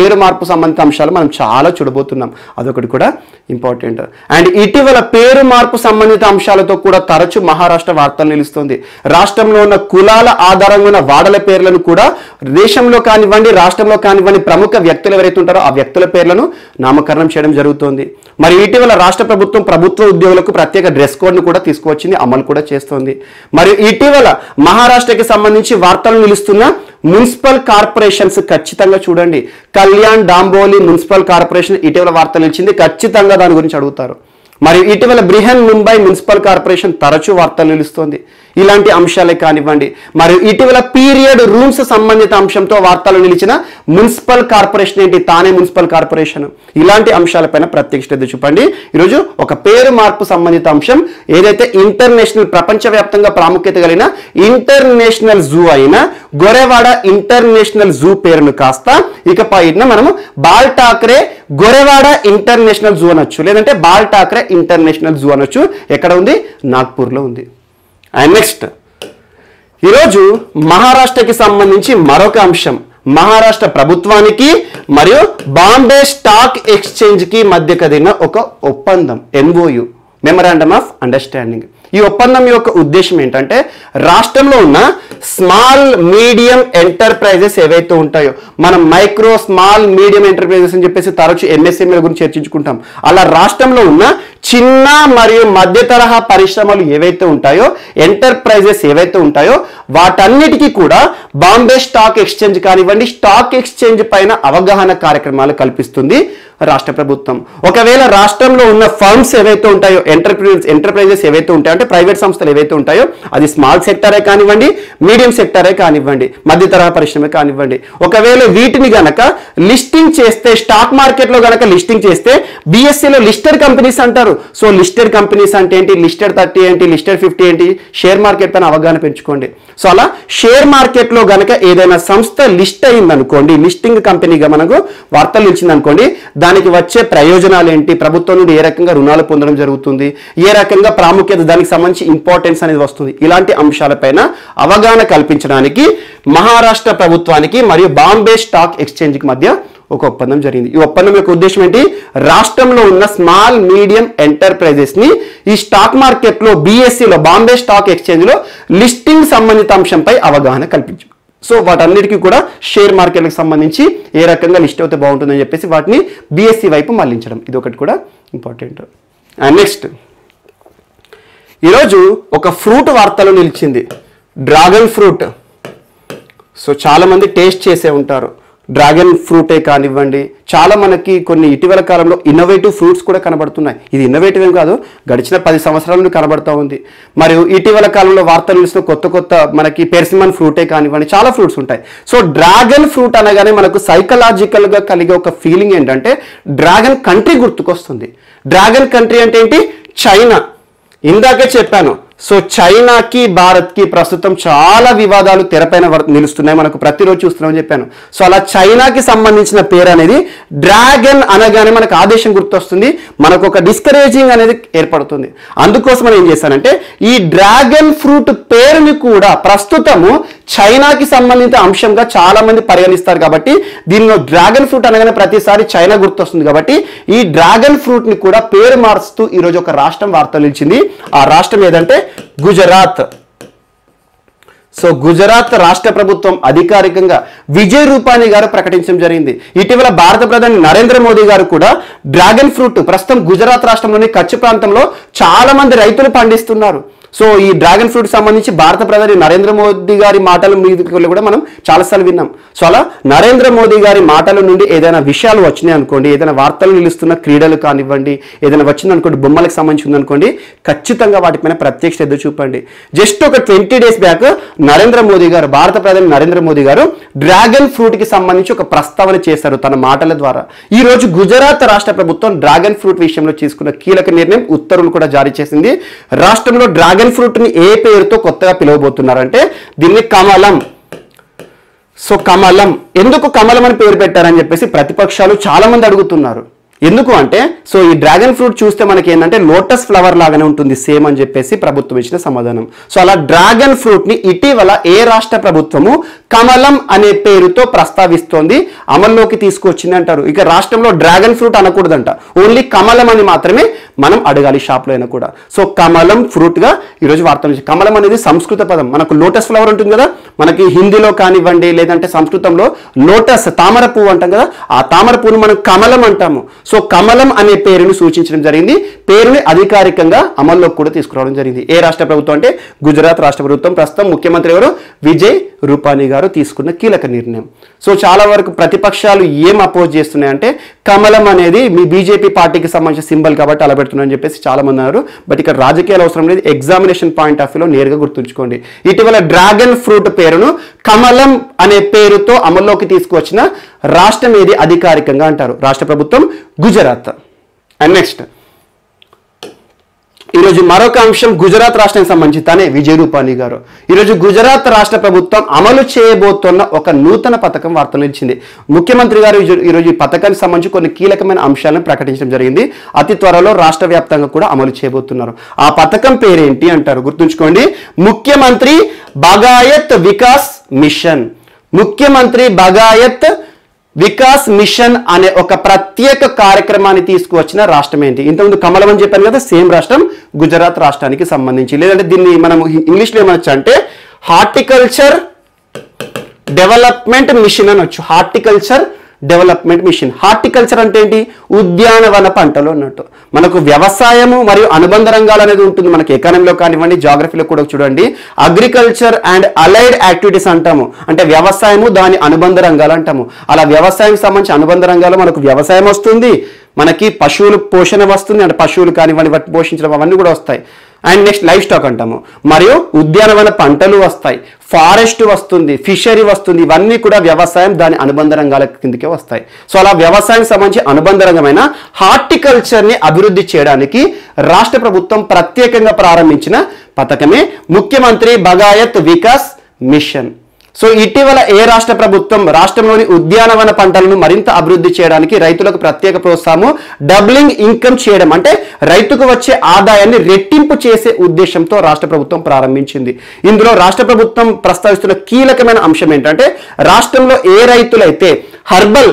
పేరు మార్పు సంబంధిత అంశాలు మనం చాలా చూడబోతున్నాం అదొకటి కూడా ఇంపార్టెంట్ అండ్ ఇటీవల పేరు మార్పు సంబంధిత అంశాలతో కూడా తరచు మహారాష్ట్ర వార్తలు నిలుస్తుంది రాష్ట్రంలో ఉన్న కులాల ఆధారంగా ఉన్న వాడల పేర్లను కూడా దేశంలో కానివ్వండి రాష్ట్రంలో కానివ్వండి ప్రముఖ వ్యక్తులు ఎవరైతే ఉంటారో ఆ వ్యక్తుల పేర్లను నామకరణం చేయడం జరుగుతోంది మరి ఇటీవల రాష్ట్ర ప్రభుత్వం ప్రభుత్వ ఉద్యోగులకు ప్రత్యేక డ్రెస్ కోడ్ను కూడా తీసుకువచ్చింది అమలు కూడా చేస్తోంది మరియు ఇటీవల మహారాష్ట్రకి సంబంధించి వార్తలు నిలుస్తున్న మున్సిపల్ కార్పొరేషన్స్ ఖచ్చితంగా చూడండి కళ్యాణ్ డాంబోలి మున్సిపల్ కార్పొరేషన్ ఇటీవల వార్తలు నిలిచింది ఖచ్చితంగా దాని గురించి అడుగుతారు మరియు ఇటీవల బ్రిహన్ ముంబై మున్సిపల్ కార్పొరేషన్ తరచూ వార్తలు నిలుస్తోంది ఇలాంటి అంశాలే కానివ్వండి మరియు ఇటీవల పీరియడ్ రూమ్స్ సంబంధిత అంశంతో వార్తలు నిలిచిన మున్సిపల్ కార్పొరేషన్ ఏంటి తానే మున్సిపల్ కార్పొరేషన్ ఇలాంటి అంశాలపైన ప్రత్యేక శ్రద్ధ చూపండి ఈరోజు ఒక పేరు మార్పు సంబంధిత అంశం ఏదైతే ఇంటర్నేషనల్ ప్రపంచవ్యాప్తంగా ప్రాముఖ్యత కలిగిన ఇంటర్నేషనల్ జూ అయిన గొరెవాడ ఇంటర్నేషనల్ జూ పేరును కాస్త ఇకపైన మనము బాల్ ఠాక్రే గొరెవాడ ఇంటర్నేషనల్ జూ అనొచ్చు లేదంటే బాల్ ఠాక్రే ఇంటర్నేషనల్ జూ అనొచ్చు ఎక్కడ ఉంది నాగ్పూర్లో ఉంది అండ్ నెక్స్ట్ ఈరోజు మహారాష్ట్రకి సంబంధించి మరొక అంశం మహారాష్ట్ర ప్రభుత్వానికి మరియు బాంబే స్టాక్ ఎక్స్చేంజ్కి మధ్య కదిలిన ఒక ఒప్పందం ఎన్ఓయు మెమరాండమ్ ఆఫ్ అండర్స్టాండింగ్ ఈ ఒప్పందం యొక్క ఉద్దేశం ఏంటంటే రాష్ట్రంలో ఉన్న స్మాల్ మీడియం ఎంటర్ప్రైజెస్ ఏవైతే ఉంటాయో మనం మైక్రో స్మాల్ మీడియం ఎంటర్ప్రైజెస్ అని చెప్పేసి తరచు ఎంఎస్ఎంఈల గురించి చర్చించుకుంటాం అలా రాష్ట్రంలో ఉన్న చిన్న మరియు మధ్య తరహా పరిశ్రమలు ఏవైతే ఉంటాయో ఎంటర్ప్రైజెస్ ఏవైతే ఉంటాయో వాటన్నిటికీ కూడా బాంబే స్టాక్ ఎక్స్చేంజ్ కానివ్వండి స్టాక్ ఎక్స్చేంజ్ పైన అవగాహన కార్యక్రమాలు కల్పిస్తుంది రాష్ట్ర ప్రభుత్వం ఒకవేళ రాష్ట్రంలో ఉన్న ఫర్మ్స్ ఏవైతే ఉంటాయో ఎంటర్ప్రైజ్ ఎంటర్ప్రైజెస్ ఏవైతే ఉంటాయో అంటే ప్రైవేట్ సంస్థలు ఏవైతే ఉంటాయో అది స్మాల్ సెక్టరే కానివ్వండి మీడియం సెక్టరే కానివ్వండి మధ్య తరహా పరిశ్రమ కానివ్వండి ఒకవేళ వీటిని గనక లిస్టింగ్ చేస్తే స్టాక్ మార్కెట్లో గనక లిస్టింగ్ చేస్తే బీఎస్సీలో లిస్టెడ్ కంపెనీస్ అంటారు సో లిస్టెడ్ కంపెనీస్ అంటే ఏంటి లిస్టెడ్ థర్టీ ఏంటి లిస్టెడ్ ఫిఫ్టీ ఏంటి షేర్ మార్కెట్ పైన అవగాహన పెంచుకోండి సో అలా షేర్ మార్కెట్లో గనక ఏదైనా సంస్థ లిస్ట్ అయింది అనుకోండి లిస్టింగ్ కంపెనీగా మనకు వార్తలు నిలిచింది అనుకోండి దానికి వచ్చే ప్రయోజనాలు ఏంటి ప్రభుత్వం నుండి ఏ రకంగా రుణాలు పొందడం జరుగుతుంది ఏ రకంగా ప్రాముఖ్యత దానికి సంబంధించి ఇంపార్టెన్స్ అనేది వస్తుంది ఇలాంటి అంశాలపైన అవగాహన కల్పించడానికి మహారాష్ట్ర ప్రభుత్వానికి మరియు బాంబే స్టాక్ ఎక్స్చేంజ్కి మధ్య ఒక ఒప్పందం జరిగింది ఈ ఒప్పందం యొక్క ఉద్దేశం ఏంటి రాష్ట్రంలో ఉన్న స్మాల్ మీడియం ఎంటర్ప్రైజెస్ ని ఈ స్టాక్ మార్కెట్ లో బీఎస్సీలో బాంబే స్టాక్ ఎక్స్చేంజ్ లో లిస్టింగ్ సంబంధిత అంశంపై అవగాహన కల్పించు సో వాటన్నిటికీ కూడా షేర్ మార్కెట్లకు సంబంధించి ఏ రకంగా లిస్ట్ అయితే బాగుంటుందని చెప్పేసి వాటిని బీఎస్సీ వైపు మళ్లించడం ఇది ఒకటి కూడా ఇంపార్టెంట్ అండ్ నెక్స్ట్ ఈరోజు ఒక ఫ్రూట్ వార్తలో నిలిచింది డ్రాగన్ ఫ్రూట్ సో చాలా మంది టేస్ట్ చేసే ఉంటారు డ్రాగన్ ఫ్రూటే కానివ్వండి చాలా మనకి కొన్ని ఇటీవల కాలంలో ఇన్నోవేటివ్ ఫ్రూట్స్ కూడా కనబడుతున్నాయి ఇది ఇన్నోవేటివ్ ఏం కాదు గడిచిన పది సంవత్సరాల నుండి కనబడుతూ ఉంది మరియు ఇటీవల కాలంలో వార్తలు నిలుస్తున్న కొత్త కొత్త మనకి పెర్సిమన్ ఫ్రూటే కానివ్వండి చాలా ఫ్రూట్స్ ఉంటాయి సో డ్రాగన్ ఫ్రూట్ అనగానే మనకు సైకలాజికల్గా కలిగే ఒక ఫీలింగ్ ఏంటంటే డ్రాగన్ కంట్రీ గుర్తుకొస్తుంది డ్రాగన్ కంట్రీ అంటే ఏంటి చైనా ఇందాకే చెప్పాను సో చైనాకి భారత్కి ప్రస్తుతం చాలా వివాదాలు తెరపైన వర్- నిలుస్తున్నాయి మనకు ప్రతిరోజు చూస్తున్నామని చెప్పాను సో అలా చైనాకి సంబంధించిన పేరు అనేది డ్రాగన్ అనగానే మనకు ఆదేశం గుర్తొస్తుంది మనకు ఒక డిస్కరేజింగ్ అనేది ఏర్పడుతుంది అందుకోసం మనం ఏం చేశానంటే ఈ డ్రాగన్ ఫ్రూట్ పేరుని కూడా ప్రస్తుతము చైనాకి సంబంధించిన అంశంగా చాలా మంది పరిగణిస్తారు కాబట్టి దీనిలో డ్రాగన్ ఫ్రూట్ అనగానే ప్రతిసారి చైనా గుర్తొస్తుంది కాబట్టి ఈ డ్రాగన్ ఫ్రూట్ ని కూడా పేరు మారుస్తూ ఈరోజు ఒక రాష్ట్రం వార్త నిలిచింది ఆ రాష్ట్రం ఏదంటే గుజరాత్ సో గుజరాత్ రాష్ట్ర ప్రభుత్వం అధికారికంగా విజయ్ రూపానీ గారు ప్రకటించడం జరిగింది ఇటీవల భారత ప్రధాని నరేంద్ర మోదీ గారు కూడా డ్రాగన్ ఫ్రూట్ ప్రస్తుతం గుజరాత్ రాష్ట్రంలోని కచ్ ప్రాంతంలో చాలా మంది రైతులు పండిస్తున్నారు సో ఈ డ్రాగన్ ఫ్రూట్ సంబంధించి భారత ప్రధాని నరేంద్ర మోదీ గారి మాటల మీద కూడా మనం చాలాసార్లు విన్నాం సో అలా నరేంద్ర మోదీ గారి మాటల నుండి ఏదైనా విషయాలు వచ్చినాయి అనుకోండి ఏదైనా వార్తలు నిలుస్తున్న క్రీడలు కానివ్వండి ఏదైనా వచ్చింది అనుకోండి బొమ్మలకు సంబంధించి ఉందనుకోండి ఖచ్చితంగా వాటిపైన ప్రత్యేక శ్రద్ధ చూపండి జస్ట్ ఒక twenty days back Narendra Modi garu భారత ప్రధాని నరేంద్ర మోదీ గారు డ్రాగన్ ఫ్రూట్ కి సంబంధించి ఒక ప్రస్తావన చేశారు తన మాటల ద్వారా ఈ రోజు గుజరాత్ రాష్ట్ర ప్రభుత్వం డ్రాగన్ ఫ్రూట్ విషయంలో తీసుకున్న కీలక నిర్ణయం ఉత్తర్వులు కూడా జారీ చేసింది రాష్ట్రంలో డ్రాగన్ ఫ్రూట్ ని ఏ పేరుతో కొత్తగా పిలువబోతున్నారంటే దీన్ని కమలం సో కమలం ఎందుకు కమలం అని పేరు పెట్టారని చెప్పేసి ప్రతిపక్షాలు చాలా మంది అడుగుతున్నారు ఎందుకు అంటే సో ఈ డ్రాగన్ ఫ్రూట్ చూస్తే మనకి ఏంటంటే లోటస్ ఫ్లవర్ లాగానే ఉంటుంది సేమ్ అని చెప్పేసి ప్రభుత్వం ఇచ్చిన సమాధానం సో అలా డ్రాగన్ ఫ్రూట్ ని ఇటీవల ఏ రాష్ట్ర ప్రభుత్వము కమలం అనే పేరుతో ప్రస్తావిస్తోంది అమల్లోకి తీసుకొచ్చింది అంటారు ఇక రాష్ట్రంలో డ్రాగన్ ఫ్రూట్ అనకూడదంట ఓన్లీ కమలం అని మాత్రమే మనం అడగాలి షాప్లో అయినా కూడా సో కమలం ఫ్రూట్ గా ఈరోజు వార్త నుంచి కమలం అనేది సంస్కృత పదం మనకు లోటస్ ఫ్లవర్ ఉంటుంది కదా మనకి హిందీలో కానివ్వండి లేదంటే సంస్కృతంలో లోటస్ తామర పువ్వు అంటాం కదా ఆ తామర పువ్వును మనం కమలం అంటాము సో కమలం అనే పేరుని సూచించడం జరిగింది పేరుని అధికారికంగా అమల్లోకి కూడా తీసుకురావడం జరిగింది ఏ రాష్ట్ర ప్రభుత్వం అంటే గుజరాత్ రాష్ట్ర ప్రభుత్వం ప్రస్తుతం ముఖ్యమంత్రి ఎవరు విజయ్ రూపానీ గారు తీసుకున్న కీలక నిర్ణయం సో చాలా వరకు ప్రతిపక్షాలు ఏం అపోజ్ చేస్తున్నాయంటే కమలం అనేది మీ బీజేపీ పార్టీకి సంబంధించిన సింబల్ కాబట్టి అలా పెడుతున్నారని చెప్పేసి చాలా మంది అన్నారు బట్ ఇక్కడ రాజకీయాలు అవసరం లేదు ఎగ్జామినేషన్ పాయింట్ ఆఫ్ వ్యూలో నేరుగా గుర్తుంచుకోండి ఇటీవల డ్రాగన్ ఫ్రూట్ పేరును కమలం అనే పేరుతో అమల్లోకి తీసుకువచ్చిన రాష్ట్రం ఏది అధికారికంగా అంటారు రాష్ట్ర ప్రభుత్వం గుజరాత్ అండ్ నెక్స్ట్ ఈరోజు మరొక అంశం గుజరాత్ రాష్ట్రానికి సంబంధించి తనే విజయ్ రూపానీ గారు ఈరోజు గుజరాత్ రాష్ట్ర ప్రభుత్వం అమలు చేయబోతున్న ఒక నూతన పథకం వార్తలు ఇచ్చింది ముఖ్యమంత్రి గారు ఈజు- ఈరోజు ఈ పథకానికి సంబంధించి కొన్ని కీలకమైన అంశాలను ప్రకటించడం జరిగింది అతి త్వరలో రాష్ట్ర వ్యాప్తంగా కూడా అమలు చేయబోతున్నారు ఆ పథకం పేరేంటి అంటారు గుర్తుంచుకోండి ముఖ్యమంత్రి బగాయత్ వికాస్ మిషన్ ముఖ్యమంత్రి బగాయత్ వికాస్ మిషన్ అనే ఒక ప్రత్యేక కార్యక్రమాన్ని తీసుకువచ్చిన రాష్ట్రం ఏంటి ఇంతకుముందు కమలం అని చెప్పాను కదా సేమ్ రాష్ట్రం గుజరాత్ రాష్ట్రానికి సంబంధించి లేదంటే దీన్ని మనం ఇంగ్లీష్లో ఏమనొచ్చు అంటే హార్టికల్చర్ డెవలప్మెంట్ మిషన్ అనొచ్చు హార్టికల్చర్ డెవలప్మెంట్ మిషన్ హార్టికల్చర్ అంటే ఏంటి ఉద్యానవన పంటలు అన్నట్టు మనకు వ్యవసాయము మరియు అనుబంధ రంగాలు అనేది ఉంటుంది మనకి ఎకానమీలో కానివ్వండి జాగ్రఫీలో కూడా చూడండి అగ్రికల్చర్ అండ్ అలైడ్ యాక్టివిటీస్ అంటాము అంటే వ్యవసాయము దాని అనుబంధ రంగాలు అంటాము అలా వ్యవసాయం సంబంధించి అనుబంధ రంగాలు మనకు వ్యవసాయం వస్తుంది మనకి పశువులు పోషణ వస్తుంది అంటే పశువులు కానివ్వండి వాటిని పోషించడం అవన్నీ కూడా వస్తాయి అండ్ నెక్స్ట్ లైఫ్ స్టాక్ అంటాము మరియు ఉద్యానవన పంటలు వస్తాయి ఫారెస్ట్ వస్తుంది ఫిషరీ వస్తుంది ఇవన్నీ కూడా వ్యవసాయం దాని అనుబంధ రంగాల కిందకే వస్తాయి సో అలా వ్యవసాయం సంబంధించి అనుబంధ రంగమైన హార్టికల్చర్ని అభివృద్ధి చేయడానికి రాష్ట్ర ప్రభుత్వం ప్రత్యేకంగా ప్రారంభించిన పథకమే ముఖ్యమంత్రి బగాయత్ వికాస్ మిషన్ సో ఇటీవల ఏ రాష్ట్ర ప్రభుత్వం రాష్ట్రంలోని ఉద్యానవన పంటలను మరింత అభివృద్ధి చేయడానికి రైతులకు ప్రత్యేక ప్రోత్సాహము డబ్లింగ్ ఇన్కమ్ చేయడం అంటే రైతుకు వచ్చే ఆదాయాన్ని రెట్టింపు చేసే ఉద్దేశంతో రాష్ట్ర ప్రభుత్వం ప్రారంభించింది ఇందులో రాష్ట్ర ప్రభుత్వం ప్రస్తావిస్తున్న కీలకమైన అంశం ఏంటంటే రాష్ట్రంలో ఏ రైతులైతే హర్బల్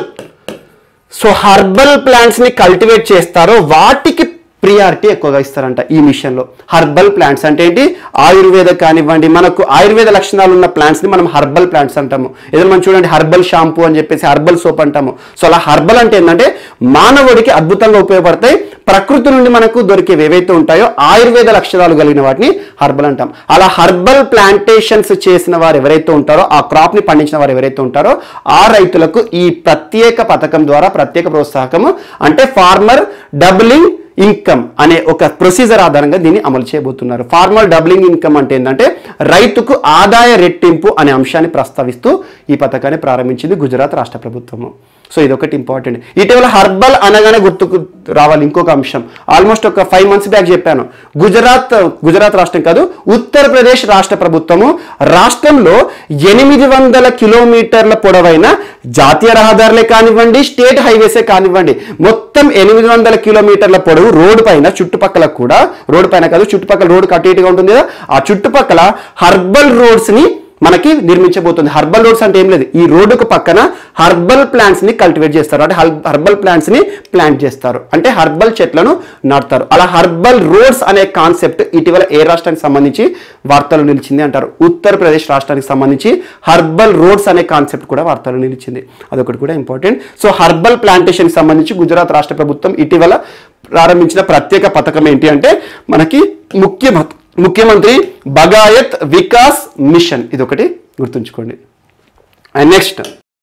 సో హర్బల్ ప్లాంట్స్ ని కల్టివేట్ చేస్తారో వాటికి ప్రియారిటీ ఎక్కువగా ఇస్తారంట ఈ మిషన్లో హర్బల్ ప్లాంట్స్ అంటే ఏంటి ఆయుర్వేద కానివ్వండి మనకు ఆయుర్వేద లక్షణాలు ఉన్న ప్లాంట్స్ని మనం హర్బల్ ప్లాంట్స్ అంటాము ఏదైనా మనం చూడండి హర్బల్ షాంపూ అని చెప్పేసి హర్బల్ సోప్ అంటాము సో అలా హర్బల్ అంటే ఏంటంటే మానవుడికి అద్భుతంగా ఉపయోగపడతాయి ప్రకృతి నుండి మనకు దొరికేవి ఏవైతే ఉంటాయో ఆయుర్వేద లక్షణాలు కలిగిన వాటిని హర్బల్ అంటాం అలా హర్బల్ ప్లాంటేషన్స్ చేసిన వారు ఎవరైతే ఉంటారో ఆ క్రాప్ ని పండించిన వారు ఎవరైతే ఉంటారో ఆ రైతులకు ఈ ప్రత్యేక పథకం ద్వారా ప్రత్యేక ప్రోత్సాహకము అంటే ఫార్మర్ డబ్లింగ్ ఇన్కమ్ అనే ఒక ప్రొసీజర్ ఆధారంగా దీన్ని అమలు చేయబోతున్నారు ఫార్మర్ డబ్లింగ్ ఇన్కమ్ అంటే ఏంటంటే రైతుకు ఆదాయ రెట్టింపు అనే అంశాన్ని ప్రస్తావిస్తూ ఈ పథకాన్ని ప్రారంభించింది గుజరాత్ రాష్ట్ర ప్రభుత్వము సో ఇది ఒకటి ఇంపార్టెంట్ ఇటీవల హర్బల్ అనగానే గుర్తుకు రావాలి ఇంకొక అంశం ఆల్మోస్ట్ ఒక ఫైవ్ మంత్స్ బ్యాక్ చెప్పాను గుజరాత్ గుజరాత్ రాష్ట్రం కాదు ఉత్తరప్రదేశ్ రాష్ట్ర ప్రభుత్వము రాష్ట్రంలో ఎనిమిది వందల కిలోమీటర్ల పొడవైన జాతీయ రహదారులే కానివ్వండి స్టేట్ హైవేసే కానివ్వండి మొత్తం ఎనిమిది వందల కిలోమీటర్ల పొడవు రోడ్డు పైన చుట్టుపక్కల కూడా రోడ్డు పైన కాదు చుట్టుపక్కల రోడ్డు కటు ఇటుగా ఉంటుంది కదా ఆ చుట్టుపక్కల హర్బల్ రోడ్స్ ని మనకి నిర్మించబోతుంది హర్బల్ రోడ్స్ అంటే ఏం లేదు ఈ రోడ్డుకు పక్కన హర్బల్ ప్లాంట్స్ ని కల్టివేట్ చేస్తారు అంటే హర్బల్ ప్లాంట్స్ ని ప్లాంట్ చేస్తారు అంటే హర్బల్ చెట్లను నాటుతారు అలా హర్బల్ రోడ్స్ అనే కాన్సెప్ట్ ఇటీవల ఏ రాష్ట్రానికి సంబంధించి వార్తలు నిలిచింది అంటారు ఉత్తరప్రదేశ్ రాష్ట్రానికి సంబంధించి హర్బల్ రోడ్స్ అనే కాన్సెప్ట్ కూడా వార్తలు నిలిచింది అదొకటి కూడా ఇంపార్టెంట్ సో హర్బల్ ప్లాంటేషన్ సంబంధించి గుజరాత్ రాష్ట్ర ప్రభుత్వం ఇటీవల ప్రారంభించిన ప్రత్యేక పథకం ఏంటి అంటే మనకి ముఖ్య ముఖ్యమంత్రి బగాయత్ వికాస్ మిషన్ ఇది ఒకటి గుర్తుంచుకోండి అండ్ నెక్స్ట్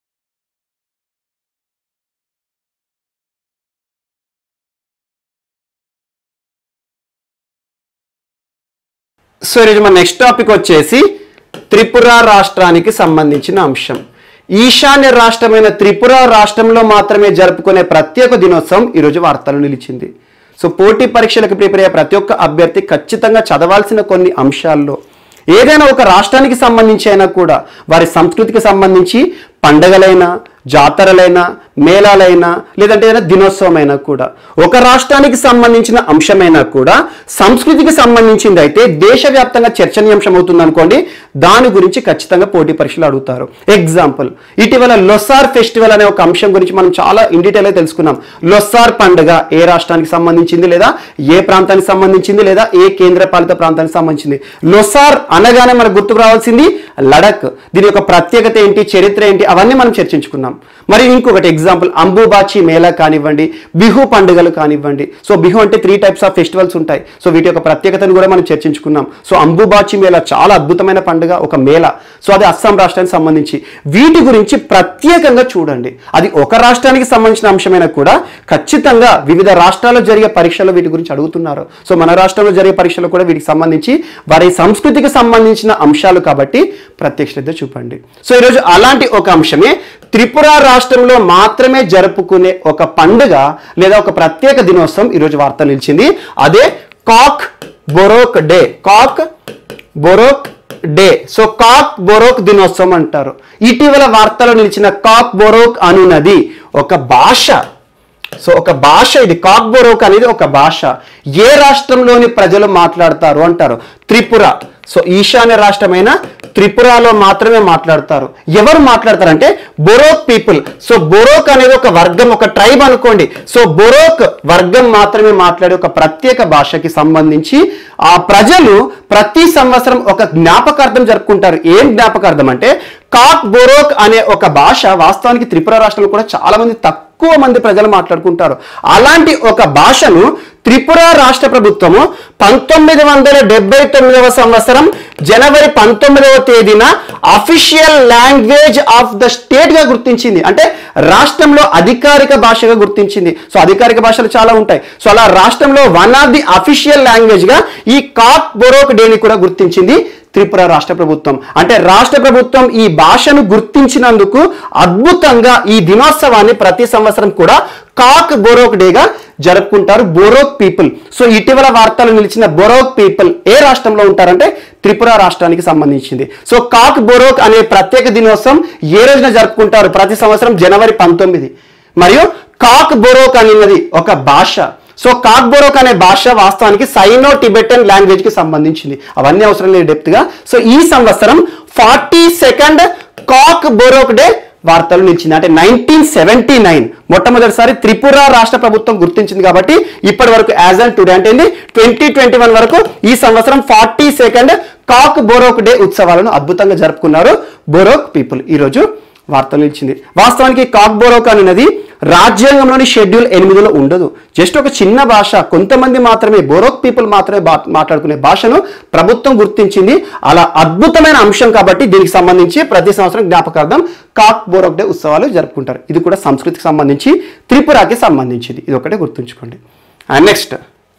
సో ఈరోజు మన నెక్స్ట్ టాపిక్ వచ్చేసి త్రిపుర రాష్ట్రానికి సంబంధించిన అంశం ఈశాన్య రాష్ట్రమైన త్రిపుర రాష్ట్రంలో మాత్రమే జరుపుకునే ప్రత్యేక దినోత్సవం ఈరోజు వార్తలు నిలిచింది సో పోటీ పరీక్షలకు ప్రిపేర్ అయ్యే ప్రతి ఒక్క అభ్యర్థి ఖచ్చితంగా చదవాల్సిన కొన్ని అంశాల్లో ఏదైనా ఒక రాష్ట్రానికి సంబంధించి అయినా కూడా వారి సంస్కృతికి సంబంధించి పండగలైనా జాతరలైనా మేళాలైనా లేదంటే ఏదైనా దినోత్సవమైనా కూడా ఒక రాష్ట్రానికి సంబంధించిన అంశమైనా కూడా సంస్కృతికి సంబంధించింది అయితే దేశవ్యాప్తంగా చర్చనీయాంశం అవుతుంది అనుకోండి దాని గురించి ఖచ్చితంగా పోటీ పరీక్షలు అడుగుతారు ఎగ్జాంపుల్ ఇటీవల లొసార్ ఫెస్టివల్ అనే ఒక అంశం గురించి మనం చాలా ఇన్ డీటెయిల్గా తెలుసుకున్నాం లొసార్ పండుగ ఏ రాష్ట్రానికి సంబంధించింది లేదా ఏ ప్రాంతానికి సంబంధించింది లేదా ఏ కేంద్ర పాలిత ప్రాంతానికి సంబంధించింది లొసార్ అనగానే మనకు గుర్తుకు రావాల్సింది లడక్ దీని యొక్క ప్రత్యేకత ఏంటి చరిత్ర ఏంటి అవన్నీ మనం చర్చించుకున్నాం మరి ఇంకొకటి ఎగ్జాంపుల్ అంబుబాచి మేళా కానివ్వండి బిహు పండుగలు కానివ్వండి సో బిహు అంటే త్రీ టైప్స్ ఆఫ్ ఫెస్టివల్స్ ఉంటాయి సో వీటి యొక్క ప్రత్యేకతను కూడా మనం చర్చించుకున్నాం సో అంబుబాచి మేళా చాలా అద్భుతమైన పండుగ ఒక మేళ సో అది అస్సాం రాష్ట్రానికి సంబంధించి వీటి గురించి ప్రత్యేకంగా చూడండి అది ఒక రాష్ట్రానికి సంబంధించిన అంశమైనా కూడా ఖచ్చితంగా వివిధ రాష్ట్రాల్లో జరిగే పరీక్షలు వీటి గురించి అడుగుతున్నారు సో మన రాష్ట్రంలో జరిగే పరీక్షలు కూడా వీటికి సంబంధించి వారి సంస్కృతికి సంబంధించిన అంశాలు కాబట్టి ప్రత్యేక శ్రద్ధ చూపండి సో ఈరోజు అలాంటి ఒక అంశమే త్రిపుర రాష్ట్రంలో మాత్రమే జరుపుకునే ఒక పండుగ లేదా ఒక ప్రత్యేక దినోత్సవం ఈరోజు వార్త నిలిచింది అదే Kok Borok day Kok Borok day so Kok Borok దినోత్సవం అంటారు ఇటీవల వార్తలో నిలిచిన కాక్ బొరోక్ అనున్నది ఒక భాష సో ఒక భాష ఇది కాక్ బొరోక్ అనేది ఒక భాష ఏ రాష్ట్రంలోని ప్రజలు మాట్లాడతారు అంటారు త్రిపుర సో ఈశాన్య రాష్ట్రమైన త్రిపురలో మాత్రమే మాట్లాడతారు ఎవరు మాట్లాడతారంటే బొరోక్ పీపుల్ సో బొరోక్ అనేది ఒక వర్గం ఒక ట్రైబ్ అనుకోండి సో బొరోక్ వర్గం మాత్రమే మాట్లాడే ఒక ప్రత్యేక భాషకి సంబంధించి ఆ ప్రజలు ప్రతి సంవత్సరం ఒక జ్ఞాపకార్థం జరుపుకుంటారు ఏం జ్ఞాపకార్థం అంటే కాక్ బొరోక్ అనే ఒక భాష వాస్తవానికి త్రిపుర రాష్ట్రంలో కూడా చాలా మంది తక్కువ మంది ప్రజలు మాట్లాడుకుంటారు అలాంటి ఒక భాషను త్రిపుర రాష్ట్ర ప్రభుత్వము పంతొమ్మిది వందల డెబ్బై తొమ్మిదవ సంవత్సరం జనవరి పంతొమ్మిదవ తేదీన official language of the state గా గుర్తించింది అంటే రాష్ట్రంలో అధికారిక భాషగా గుర్తించింది సో అధికారిక భాషలు చాలా ఉంటాయి సో అలా రాష్ట్రంలో one of the official language గా ఈ కాక్ బొరోక్ డేని కూడా గుర్తించింది త్రిపుర రాష్ట్ర ప్రభుత్వం అంటే రాష్ట్ర ప్రభుత్వం ఈ భాషను గుర్తించినందుకు అద్భుతంగా ఈ దినోత్సవాన్ని ప్రతి సంవత్సరం కూడా కాక్ బొరోక్ డేగా జరుపుకుంటారు బొరోక్ పీపుల్ సో ఇటీవల వార్తలు నిలిచిన బొరోక్ పీపుల్ ఏ రాష్ట్రంలో ఉంటారంటే త్రిపుర రాష్ట్రానికి సంబంధించింది సో కాక్ బొరోక్ అనే ప్రత్యేక దినోత్సవం ఏ రోజున జరుపుకుంటారు ప్రతి సంవత్సరం జనవరి పంతొమ్మిది మరియు కాక్ బొరోక్ అనేది ఒక భాష సో కాక్బోరోక్ అనే భాష వాస్తవానికి సైనో టిబెటన్ లాంగ్వేజ్ కి సంబంధించింది అవన్నీ అవసరం లేదు డెప్త్ గా సో ఈ సంవత్సరం forty second Kok Borok day వార్తలు నిలిచింది అంటే నైన్టీన్ సెవెంటీ నైన్ మొట్టమొదటిసారి త్రిపుర రాష్ట్ర ప్రభుత్వం గుర్తించింది కాబట్టి ఇప్పటి వరకు యాజ్ అండ్ టుడే అంటే ట్వంటీ ట్వంటీ వన్ వరకు ఈ సంవత్సరం forty second Kok Borok day ఉత్సవాలను అద్భుతంగా జరుపుకున్నారు బోరోక్ పీపుల్ ఈరోజు వార్తలు ఇచ్చింది వాస్తవానికి కాక్ బోరోక్ అనేది రాజ్యాంగంలోని షెడ్యూల్ ఎనిమిదిలో ఉండదు జస్ట్ ఒక చిన్న భాష కొంతమంది మాత్రమే బోరోక్ పీపుల్ మాత్రమే బా- మాట్లాడుకునే భాషను ప్రభుత్వం గుర్తించింది అలా అద్భుతమైన అంశం కాబట్టి దీనికి సంబంధించి ప్రతి సంవత్సరం జ్ఞాపకార్థం కాక్ బోరోక్ డే ఉత్సవాలు జరుపుకుంటారు ఇది కూడా సంస్కృతికి సంబంధించి త్రిపురకి సంబంధించింది ఇది ఒకటే గుర్తుంచుకోండి అండ్ నెక్స్ట్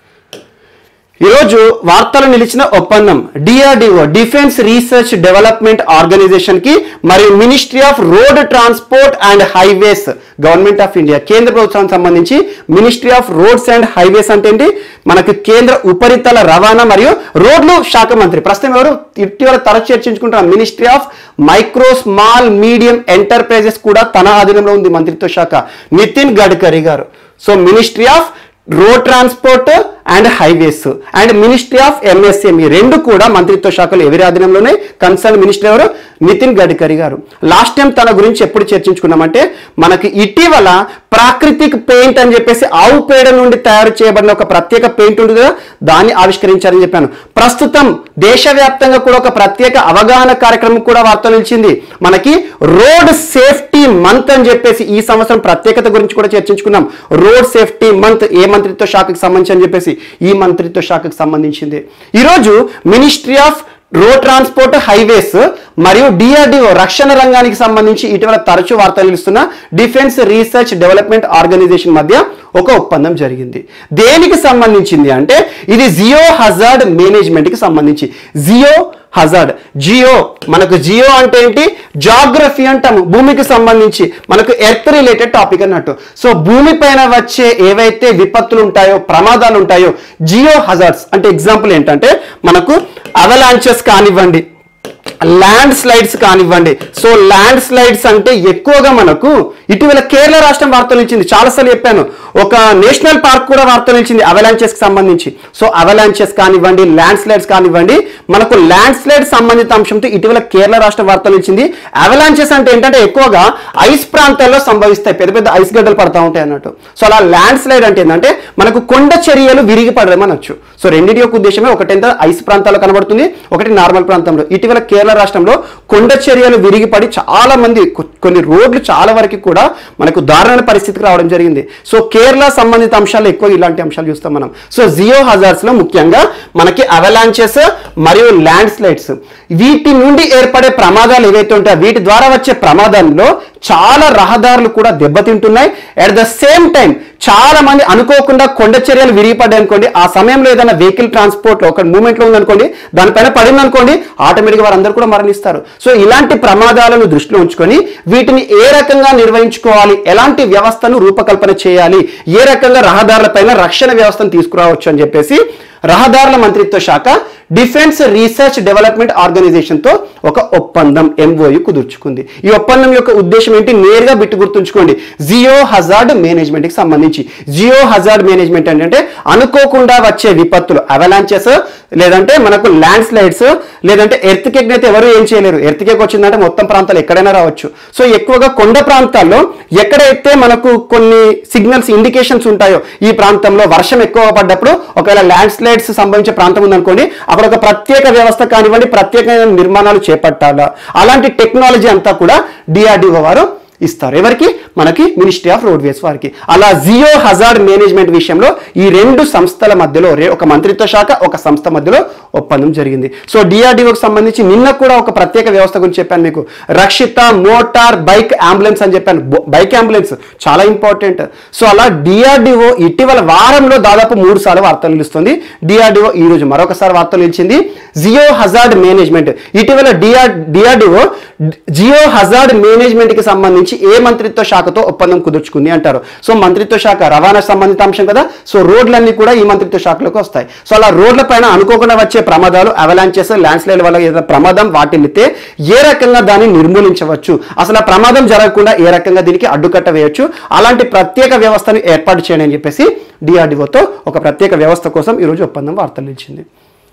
ఈరోజు వార్తలు నిలిచిన ఒప్పందం DRDO defence research development organisation కి మరియు ministry of road transport and highways government of India కేంద్ర ప్రభుత్వానికి సంబంధించి ministry of roads and highways అంటే ఏంటి మనకు కేంద్ర ఉపరితల రవాణా మరియు రోడ్లు శాఖ మంత్రి ప్రస్తుతం ఎవరు ఇటీవల తరచు చర్చించుకుంటున్నాం ministry of micro small medium enterprises కూడా తన ఆధీనంలో ఉంది మంత్రిత్వ శాఖ Nitin Gadkari garu so ministry of road transport and highways and ministry of MSME రెండు కూడా మంత్రిత్వ శాఖలు ఎవరి ఆధీనంలోనే కన్సర్న్ మినిస్టర్ ఎవరు నితిన్ గడ్కరీ గారు లాస్ట్ టైం తన గురించి ఎప్పుడు చర్చించుకున్నామంటే మనకి ఇటీవల ప్రాకృతిక్ పెయింట్ అని చెప్పేసి ఆవు పేడ నుండి తయారు చేయబడిన ఒక ప్రత్యేక పెయింట్ ఉంటుంది కదా దాన్ని ఆవిష్కరించారని చెప్పాను ప్రస్తుతం దేశవ్యాప్తంగా కూడా ఒక ప్రత్యేక అవగాహన కార్యక్రమం కూడా వార్త నిలిచింది మనకి రోడ్ సేఫ్టీ మంత్ అని చెప్పేసి ఈ సంవత్సరం ప్రత్యేకత గురించి కూడా చర్చించుకున్నాం రోడ్ సేఫ్టీ మంత్ ఏ మంత్రిత్వ శాఖకు సంబంధించి అని చెప్పేసి ఈ మంత్రిత్వ శాఖకు సంబంధించింది ఈరోజు ministry of road transport highways మరియు డిఆర్డిఓ రక్షణ రంగానికి సంబంధించి ఇటీవల తరచూ వార్తలు నిలుస్తున్న డిఫెన్స్ రీసెర్చ్ డెవలప్మెంట్ ఆర్గనైజేషన్ మధ్య ఒక ఒప్పందం జరిగింది దేనికి సంబంధించింది అంటే ఇది జియో హజార్డ్ మేనేజ్మెంట్ కి సంబంధించి జియో హజార్డ్ జియో మనకు జియో అంటే ఏంటి జాగ్రఫీ అంటాము భూమికి సంబంధించి మనకు ఎర్త్ రిలేటెడ్ టాపిక్ అన్నట్టు సో భూమి పైన వచ్చే ఏవైతే విపత్తులు ఉంటాయో ప్రమాదాలు ఉంటాయో జియో హజార్డ్స్ అంటే ఎగ్జాంపుల్ ఏంటంటే మనకు అవలాంచెస్ కానివ్వండి ల్యాండ్ స్లైడ్స్ కానివ్వండి సో ల్యాండ్ స్లైడ్స్ అంటే ఎక్కువగా మనకు ఇటీవల కేరళ రాష్ట్రం వార్తలు ఇచ్చింది చాలాసార్లు చెప్పాను ఒక నేషనల్ పార్క్ కూడా వార్తలు ఇచ్చింది అవలాంచెస్ కి సంబంధించి సో అవలాంచెస్ కానివ్వండి ల్యాండ్ స్లైడ్స్ కానివ్వండి మనకు ల్యాండ్ స్లైడ్ సంబంధిత అంశంతో ఇటీవల కేరళ రాష్ట్రం వార్తలు ఇచ్చింది అవలాంచెస్ అంటే ఏంటంటే ఎక్కువగా ఐస్ ప్రాంతాల్లో సంభవిస్తాయి పెద్ద పెద్ద ఐస్ గడ్డలు పడతా ఉంటాయి అన్నట్టు సో అలా ల్యాండ్ స్లైడ్ అంటే ఏంటంటే మనకు కొండ చర్యలు విరిగి పడడం అనొచ్చు సో రెండింటి యొక్క ఉద్దేశమే ఒకటేంత ఐస్ ప్రాంతాల్లో కనబడుతుంది ఒకటి నార్మల్ ప్రాంతంలో ఇటీవల కేరళ రాష్ట్రంలో కొండ చర్యలు విరిగిపడి చాలా మంది కొ- కొన్ని రోడ్లు చాలా వరకు కూడా మనకు దారుణమైన పరిస్థితికి రావడం జరిగింది సో కేరళ సంబంధిత అంశాలు ఎక్కువ ఇలాంటి అంశాలు చూస్తాం మనం సో జియో హజార్స్ లో ముఖ్యంగా మనకి అవలాంచెస్ మరియు ల్యాండ్ స్లైడ్స్ వీటి నుండి ఏర్పడే ప్రమాదాలు ఏవైతే ఉంటాయో వీటి ద్వారా వచ్చే ప్రమాదంలో చాలా రహదారులు కూడా దెబ్బతింటున్నాయి అట్ ద సేమ్ టైం చాలా మంది అనుకోకుండా కొండ చర్యలు విరిగిపడ్డాయి అనుకోండి ఆ సమయంలో ఏదైనా వెహికల్ ట్రాన్స్పోర్ట్ ఒక మూమెంట్ లో ఉందనుకోండి దానిపైన పడింది అనుకోండి ఆటోమేటిక్గా వారందరూ కూడా మరణిస్తారు సో ఇలాంటి ప్రమాదాలను దృష్టిలో ఉంచుకొని వీటిని ఏ రకంగా నిర్వహించుకోవాలి ఎలాంటి వ్యవస్థను రూపకల్పన చేయాలి ఏ రకంగా రహదారులపైన రక్షణ వ్యవస్థను తీసుకురావచ్చు అని చెప్పేసి రహదారుల మంత్రిత్వ శాఖ డిఫెన్స్ రీసెర్చ్ డెవలప్మెంట్ ఆర్గనైజేషన్ తో ఒక ఒప్పందం ఎంఓయు కుదుర్చుకుంది ఈ ఒప్పందం యొక్క ఉద్దేశం ఏంటి నేరుగా బిట్టు గుర్తుంచుకోండి జియో హజార్డ్ మేనేజ్మెంట్ కి సంబంధించి జియో హజార్డ్ మేనేజ్మెంట్ అంటే అనుకోకుండా వచ్చే విపత్తులు అవలాంచెస్ లేదంటే మనకు ల్యాండ్ స్లైడ్స్ లేదంటే ఎర్త్ కేక్ అయితే ఎవరు ఏం చేయలేరు ఎర్త్ కేక్ వచ్చిందంటే మొత్తం ప్రాంతాలు ఎక్కడైనా రావచ్చు సో ఎక్కువగా కొండ ప్రాంతాల్లో ఎక్కడైతే మనకు కొన్ని సిగ్నల్స్ ఇండికేషన్స్ ఉంటాయో ఈ ప్రాంతంలో వర్షం ఎక్కువ పడ్డప్పుడు ఒకవేళ ల్యాండ్ స్లైడ్స్ సంబంధించే ప్రాంతం ఉందనుకోండి అక్కడ ఒక ప్రత్యేక వ్యవస్థ కానివ్వండి ప్రత్యేకమైన నిర్మాణాలు చేపట్టాలా అలాంటి టెక్నాలజీ అంతా కూడా డిఆర్డిఓ వారు ఇస్తారు ఎవరికి మనకి మినిస్ట్రీ ఆఫ్ రోడ్వేస్ వారికి అలా జియో హజార్డ్ మేనేజ్మెంట్ విషయంలో ఈ రెండు సంస్థల మధ్యలో రే- ఒక మంత్రిత్వ శాఖ ఒక సంస్థ మధ్యలో ఒప్పందం జరిగింది సో డిఆర్డిఓకి సంబంధించి నిన్న కూడా ఒక ప్రత్యేక వ్యవస్థ గురించి చెప్పాను మీకు రక్షిత మోటార్ బైక్ అంబులెన్స్ అని చెప్పాను బో- బైక్ అంబులెన్స్ చాలా ఇంపార్టెంట్ సో అలా డిఆర్డిఓ ఇటీవల వారంలో దాదాపు మూడు సార్లు వార్తలు నిలుస్తుంది డిఆర్డిఓ ఈ రోజు మరొకసారి వార్తలు ఇచ్చింది జియో హజార్డ్ మేనేజ్మెంట్ ఇటీవల DR DRDO geo hazard management కి సంబంధించి ఏ మంత్రిత్వ శాఖతో ఒప్పందం కుదుర్చుకుంది అంటారు సో మంత్రిత్వ శాఖ రవాణా సంబంధిత అంశం కదా సో రోడ్లన్నీ కూడా ఈ మంత్రిత్వ శాఖలోకి వస్తాయి సో అలా రోడ్ల పైన అనుకోకుండా వచ్చే ప్రమాదాలు అవలాంచెస్ ల్యాండ్ స్లైడ్ వల్ల ఏదైనా ప్రమాదం వాటిల్లితే ఏ రకంగా దాన్ని నిర్మూలించవచ్చు అసలు ఆ ప్రమాదం జరగకుండా ఏ రకంగా దీనికి అడ్డుకట్ట వేయొచ్చు అలాంటి ప్రత్యేక వ్యవస్థను ఏర్పాటు చేయండి అని చెప్పేసి డిఆర్డిఓతో ఒక ప్రత్యేక వ్యవస్థ కోసం ఈరోజు ఒప్పందం వార్తలు ఇచ్చింది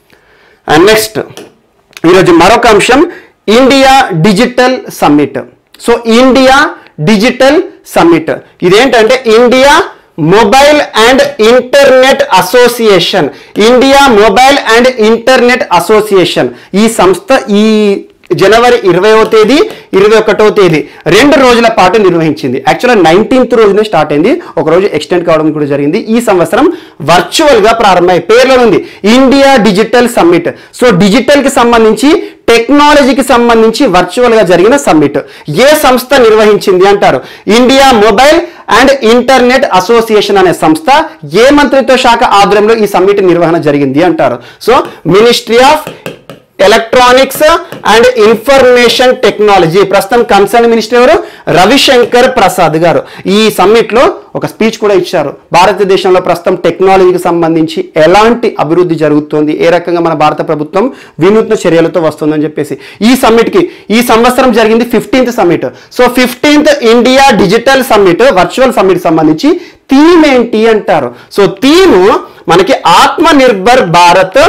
అండ్ నెక్స్ట్ ఈరోజు మరొక అంశం India digital summit so India digital summit ఇదేంటంటే India mobile and internet association India mobile and internet association ఈ సంస్థ ఈ జనవరి ఇరవైవ తేదీ ఇరవై ఒకటో తేదీ రెండు రోజుల పాటు నిర్వహించింది యాక్చువల్గా నైన్టీన్త్ రోజున స్టార్ట్ అయింది ఒక రోజు ఎక్స్టెండ్ కావడం కూడా జరిగింది ఈ సంవత్సరం వర్చువల్ గా ప్రారంభమై పేర్లో ఉంది India digital summit so digital కి సంబంధించి టెక్నాలజీకి సంబంధించి వర్చువల్ గా జరిగిన సమ్మిట్ ఏ సంస్థ నిర్వహించింది అంటారు India mobile and internet association అనే సంస్థ ఏ మంత్రిత్వ శాఖ ఆధ్వర్యంలో ఈ సమ్మిట్ నిర్వహణ జరిగింది అంటారు so ministry of electronics and information technology ప్రస్తుతం కన్సర్న్ మినిస్టర్ ఎవరు రవిశంకర్ ప్రసాద్ గారు ఈ సమ్మిట్ లో ఒక స్పీచ్ కూడా ఇచ్చారు భారతదేశంలో ప్రస్తుతం టెక్నాలజీకి సంబంధించి ఎలాంటి అభివృద్ధి జరుగుతోంది ఏ రకంగా మన భారత ప్రభుత్వం వినూత్న చర్యలతో వస్తుందని చెప్పేసి ఈ సమ్మిట్ కి ఈ సంవత్సరం జరిగింది fifteenth summit so fifteenth India digital summit virtual summit సంబంధించి థీమ్ ఏంటి అంటారు సో థీమ్ మనకి Atma Nirbhar Bharat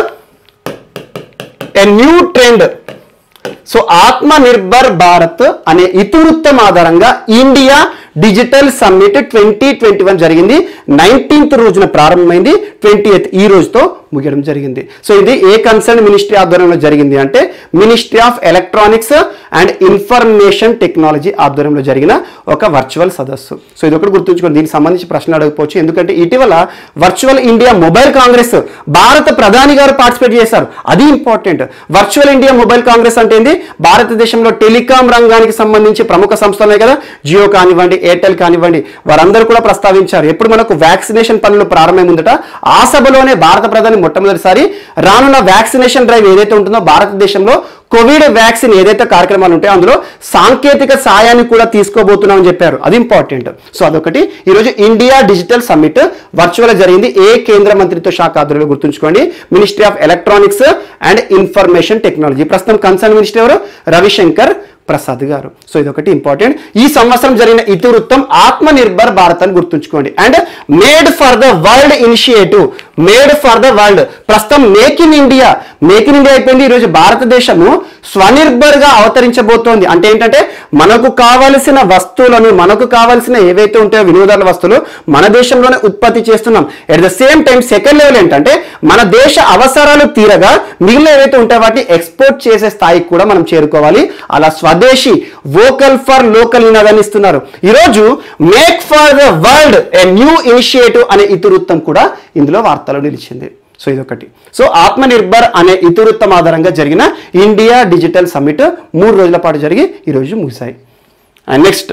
a new trend so Atma Nirbhar Bharat అనే ఇతివృత్తం ఆధారంగా India digital summit twenty twenty one జరిగింది నైన్టీన్త్ రోజున ప్రారంభమైంది ట్వంటీ ఎయిత్ ఈ రోజుతో ముగియడం జరిగింది సో ఇది ఏ కన్సర్న్ మినిస్ట్రీ ఆధ్వర్యంలో జరిగింది అంటే ministry of electronics and information technology ఆధ్వర్యంలో జరిగిన ఒక వర్చువల్ సదస్సు సో ఇది ఒకటి గుర్తుంచుకోండి దీనికి సంబంధించి ప్రశ్న అడగకపోవచ్చు ఎందుకంటే ఇటీవల వర్చువల్ ఇండియా మొబైల్ కాంగ్రెస్ భారత ప్రధాని గారు పార్టిసిపేట్ చేశారు అది important virtual India mobile congress అంటే ఏంది భారతదేశంలో టెలికాం రంగానికి సంబంధించి ప్రముఖ సంస్థలు ఉన్నాయి కదా జియో కానివ్వండి ఎయిర్టెల్ కానివ్వండి వారందరూ కూడా ప్రస్తావించారు ఎప్పుడు మనకు వ్యాక్సినేషన్ పనులు ప్రారంభమై ముందట ఆ సభలోనే భారత ప్రధాని మొట్టమొదటిసారి రానున్న వ్యాక్సినేషన్ డ్రైవ్ ఏదైతే ఉంటుందో భారతదేశంలో కోవిడ్ వ్యాక్సిన్ ఏదైతే కార్యక్రమాలు ఉంటాయో అందులో సాంకేతిక సాయాన్ని కూడా తీసుకోబోతున్నామని చెప్పారు అది ఇంపార్టెంట్ సో అదొకటి ఈరోజు ఇండియా డిజిటల్ సమ్మిట్ వర్చువల్ జరిగింది ఏ కేంద్ర మంత్రిత్వ శాఖ ఆధ్వర్యంలో గుర్తుంచుకోండి ministry of electronics and information technology ప్రస్తుతం కన్సర్న్ మినిస్టర్ ఎవరు రవిశంకర్ ప్రసాద్ గారు సో ఇదొకటి ఇంపార్టెంట్ ఈ సంవత్సరం జరిగిన ఇతివృత్తం ఆత్మ నిర్భర్ భారత్ అని గుర్తుంచుకోండి and made for the world initiative made for the world ప్రస్తుతం make in India make in India అయిపోయింది ఈరోజు భారతదేశము స్వనిర్భర్ గా అవతరించబోతోంది అంటే ఏంటంటే మనకు కావలసిన వస్తువులను మనకు కావలసిన ఏవైతే ఉంటాయో వినియోగదారుల వస్తువులు మన దేశంలోనే ఉత్పత్తి చేస్తున్నాం at the same time second level ఏంటంటే మన దేశ అవసరాలు తీరగా మిగిలిన ఏవైతే ఉంటాయో వాటిని ఎక్స్పోర్ట్ చేసే స్థాయికి కూడా మనం చేరుకోవాలి అలా స్వదేశీ వోకల్ ఫర్ లోకల్ నినాదాన్ని ఇస్తున్నారు ఈరోజు make for the world a new initiative అనే ఇతివృత్తం కూడా ఇందులో వార్తలో నిలిచింది సో ఇదొకటి సో ఆత్మనిర్భర్ అనే ఇతివృత్తం ఆధారంగా జరిగిన ఇండియా డిజిటల్ సమ్మిట్ మూడు రోజుల పాటు జరిగి ఈరోజు ముగిశాయి అండ్ నెక్స్ట్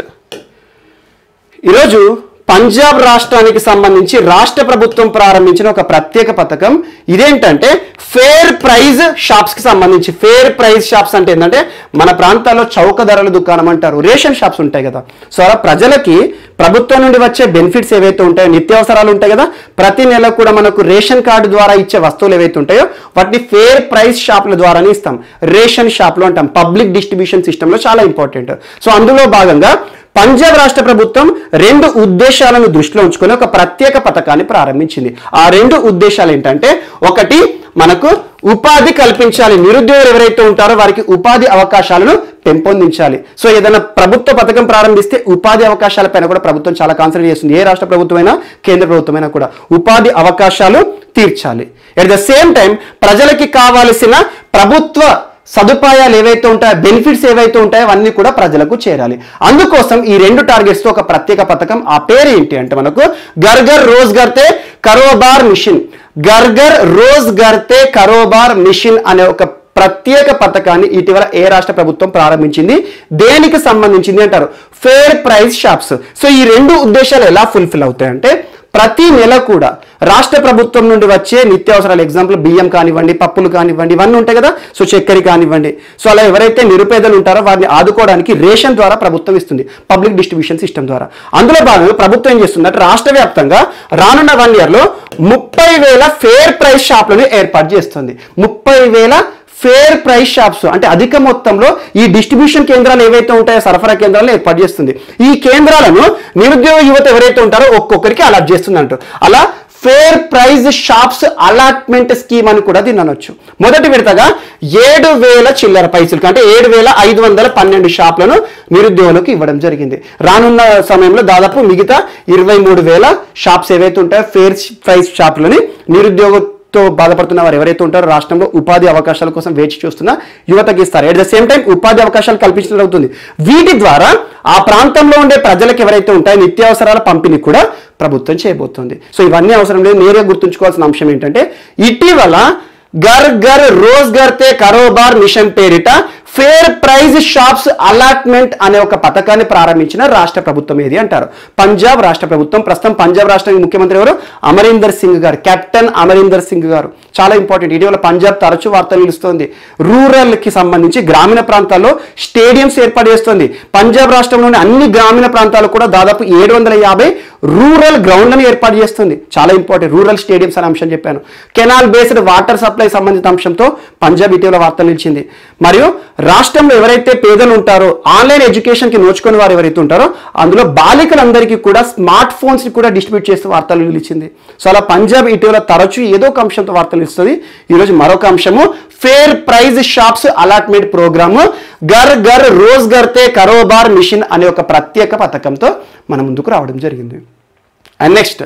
ఈరోజు పంజాబ్ రాష్ట్రానికి సంబంధించి రాష్ట్ర ప్రభుత్వం ప్రారంభించిన ఒక ప్రత్యేక పథకం ఇదేంటంటే ఫేర్ ప్రైజ్ షాప్స్ కి సంబంధించి ఫేర్ ప్రైజ్ షాప్స్ అంటే ఏంటంటే మన ప్రాంతాల్లో చౌక ధరల దుకాణం అంటారు రేషన్ షాప్స్ ఉంటాయి కదా సో అలా ప్రజలకి ప్రభుత్వం నుండి వచ్చే బెనిఫిట్స్ ఏవైతే ఉంటాయో నిత్యావసరాలు ఉంటాయి కదా ప్రతి నెల కూడా మనకు రేషన్ కార్డు ద్వారా ఇచ్చే వస్తువులు ఏవైతే ఉంటాయో వాటిని ఫేర్ ప్రైస్ షాప్ల ద్వారానే ఇస్తాం రేషన్ షాప్లో అంటాం పబ్లిక్ డిస్ట్రిబ్యూషన్ సిస్టంలో చాలా ఇంపార్టెంట్ సో అందులో భాగంగా పంజాబ్ రాష్ట్ర ప్రభుత్వం రెండు ఉద్దేశాలను దృష్టిలో ఉంచుకొని ఒక ప్రత్యేక పథకాన్ని ప్రారంభించింది ఆ రెండు ఉద్దేశాలు ఏంటంటే ఒకటి మనకు ఉపాధి కల్పించాలి నిరుద్యోగులు ఎవరైతే ఉంటారో వారికి ఉపాధి అవకాశాలను పెంపొందించాలి సో ఏదైనా ప్రభుత్వ పథకం ప్రారంభిస్తే ఉపాధి అవకాశాలపైన కూడా ప్రభుత్వం చాలా కాన్సన్ట్రేట్ చేస్తుంది ఏ రాష్ట్ర ప్రభుత్వమైనా కేంద్ర ప్రభుత్వమైనా కూడా ఉపాధి అవకాశాలు తీర్చాలి ఎట్ ద సేమ్ టైం ప్రజలకి కావాల్సిన ప్రభుత్వ సదుపాయాలు ఏవైతే ఉంటాయో బెనిఫిట్స్ ఏవైతే ఉంటాయో అవన్నీ కూడా ప్రజలకు చేరాలి అందుకోసం ఈ రెండు టార్గెట్స్ తో ఒక ప్రత్యేక పథకం ఆ పేరు ఏంటి అంటే మనకు గర్గర్ రోజ్గర్తే కరోబార్ మిషన్ గర్గర్ రోజ్గర్తే కరోబార్ మిషన్ అనే ఒక ప్రత్యేక పథకాన్ని ఇటీవల ఏ రాష్ట్ర ప్రభుత్వం ప్రారంభించింది దేనికి సంబంధించింది అంటారు ఫేర్ ప్రైస్ షాప్స్ సో ఈ రెండు ఉద్దేశాలు ఎలా ఫుల్ఫిల్ అవుతాయంటే ప్రతి నెల కూడా రాష్ట్ర ప్రభుత్వం నుండి వచ్చే నిత్యావసరాలు ఎగ్జాంపుల్ బియ్యం కానివ్వండి పప్పులు కానివ్వండి ఇవన్నీ ఉంటాయి కదా సో చక్కెర కానివ్వండి సో అలా ఎవరైతే నిరుపేదలు ఉంటారో వారిని ఆదుకోవడానికి రేషన్ ద్వారా ప్రభుత్వం ఇస్తుంది పబ్లిక్ డిస్ట్రిబ్యూషన్ సిస్టమ్ ద్వారా అందులో భాగంగా ప్రభుత్వం ఏం చేస్తుందంటే రాష్ట్ర వ్యాప్తంగా రానున్న వన్ ఇయర్లో ముప్పై వేల ఫేర్ ప్రైస్ షాప్లను ఏర్పాటు చేస్తుంది ముప్పై వేల ఫేర్ ప్రైస్ షాప్స్ అంటే అధిక మొత్తంలో ఈ డిస్ట్రిబ్యూషన్ కేంద్రాలు ఏవైతే ఉంటాయో సరఫరా కేంద్రాలను ఏర్పాటు చేస్తుంది ఈ కేంద్రాలను నిరుద్యోగ యువత ఎవరైతే ఉంటారో ఒక్కొక్కరికి అలాట్ చేస్తుంది అంటూ అలా fair price shops allotment scheme అని కూడా దీన్ని అనొచ్చు మొదటి విడతగా ఏడు వేల చిల్లర పైసలకి అంటే ఏడు వేల ఐదు వందల పన్నెండు షాప్లను నిరుద్యోగులకు ఇవ్వడం జరిగింది రానున్న సమయంలో దాదాపు మిగతా ఇరవై మూడు వేల షాప్స్ ఏవైతే ఉంటాయో ఫేర్ ప్రైస్ షాపులని నిరుద్యోగ తో బాధపడుతున్న వారు ఎవరైతే ఉంటారో రాష్ట్రంలో ఉపాధి అవకాశాల కోసం వేచి చూస్తున్న యువతకి ఇస్తారు ఎట్ ద సేమ్ టైం ఉపాధి అవకాశాలు కల్పించడం అవుతుంది వీటి ద్వారా ఆ ప్రాంతంలో ఉండే ప్రజలకు ఎవరైతే ఉంటాయో నిత్యావసరాల పంపిణీ కూడా ప్రభుత్వం చేయబోతుంది సో ఇవన్నీ అవసరం లేదు నేరుగా గుర్తుంచుకోవాల్సిన అంశం ఏంటంటే ఇటీవల గర్ గర్ రోజ్ గర్తే కరోబార్ మిషన్ పేరిట ఫేర్ ప్రైజ్ షాప్స్ అలాట్మెంట్ అనే ఒక పథకాన్ని ప్రారంభించిన రాష్ట్ర ప్రభుత్వం ఏది అంటారు పంజాబ్ రాష్ట్ర ప్రభుత్వం ప్రస్తుతం పంజాబ్ రాష్ట్రానికి ముఖ్యమంత్రి ఎవరు అమరీందర్ సింగ్ గారు కెప్టెన్ అమరీందర్ సింగ్ గారు చాలా ఇంపార్టెంట్ ఇటీవల పంజాబ్ తరచూ వార్తలు నిలుస్తోంది రూరల్ కి సంబంధించి గ్రామీణ ప్రాంతాల్లో స్టేడియంస్ ఏర్పాటు చేస్తుంది పంజాబ్ రాష్ట్రంలోని అన్ని గ్రామీణ ప్రాంతాలు కూడా దాదాపు ఏడు వందల యాభై రూరల్ గ్రౌండ్లను ఏర్పాటు చేస్తుంది చాలా ఇంపార్టెంట్ రూరల్ స్టేడియంస్ అనే అంశం చెప్పాను కెనాల్ బేస్డ్ వాటర్ సప్లై సంబంధిత అంశంతో పంజాబ్ ఇటీవల వార్తలు నిలిచింది మరియు రాష్ట్రంలో ఎవరైతే పేదలు ఉంటారో ఆన్లైన్ ఎడ్యుకేషన్ కి నోచుకుని వారు ఎవరైతే ఉంటారో అందులో బాలికలందరికీ కూడా స్మార్ట్ ఫోన్స్ ని కూడా డిస్ట్రిబ్యూట్ చేస్తూ వార్తలు నిలిచింది సో అలా పంజాబ్ ఇటీవల తరచూ ఏదో ఒక అంశంతో వార్తలు ఇస్తుంది ఈరోజు మరొక అంశము fair price shops allotment programme Ghar Ghar Rozgar గర్తే కరోబార్ మిషన్ అనే ఒక ప్రత్యేక పథకంతో మన ముందుకు రావడం జరిగింది అండ్ నెక్స్ట్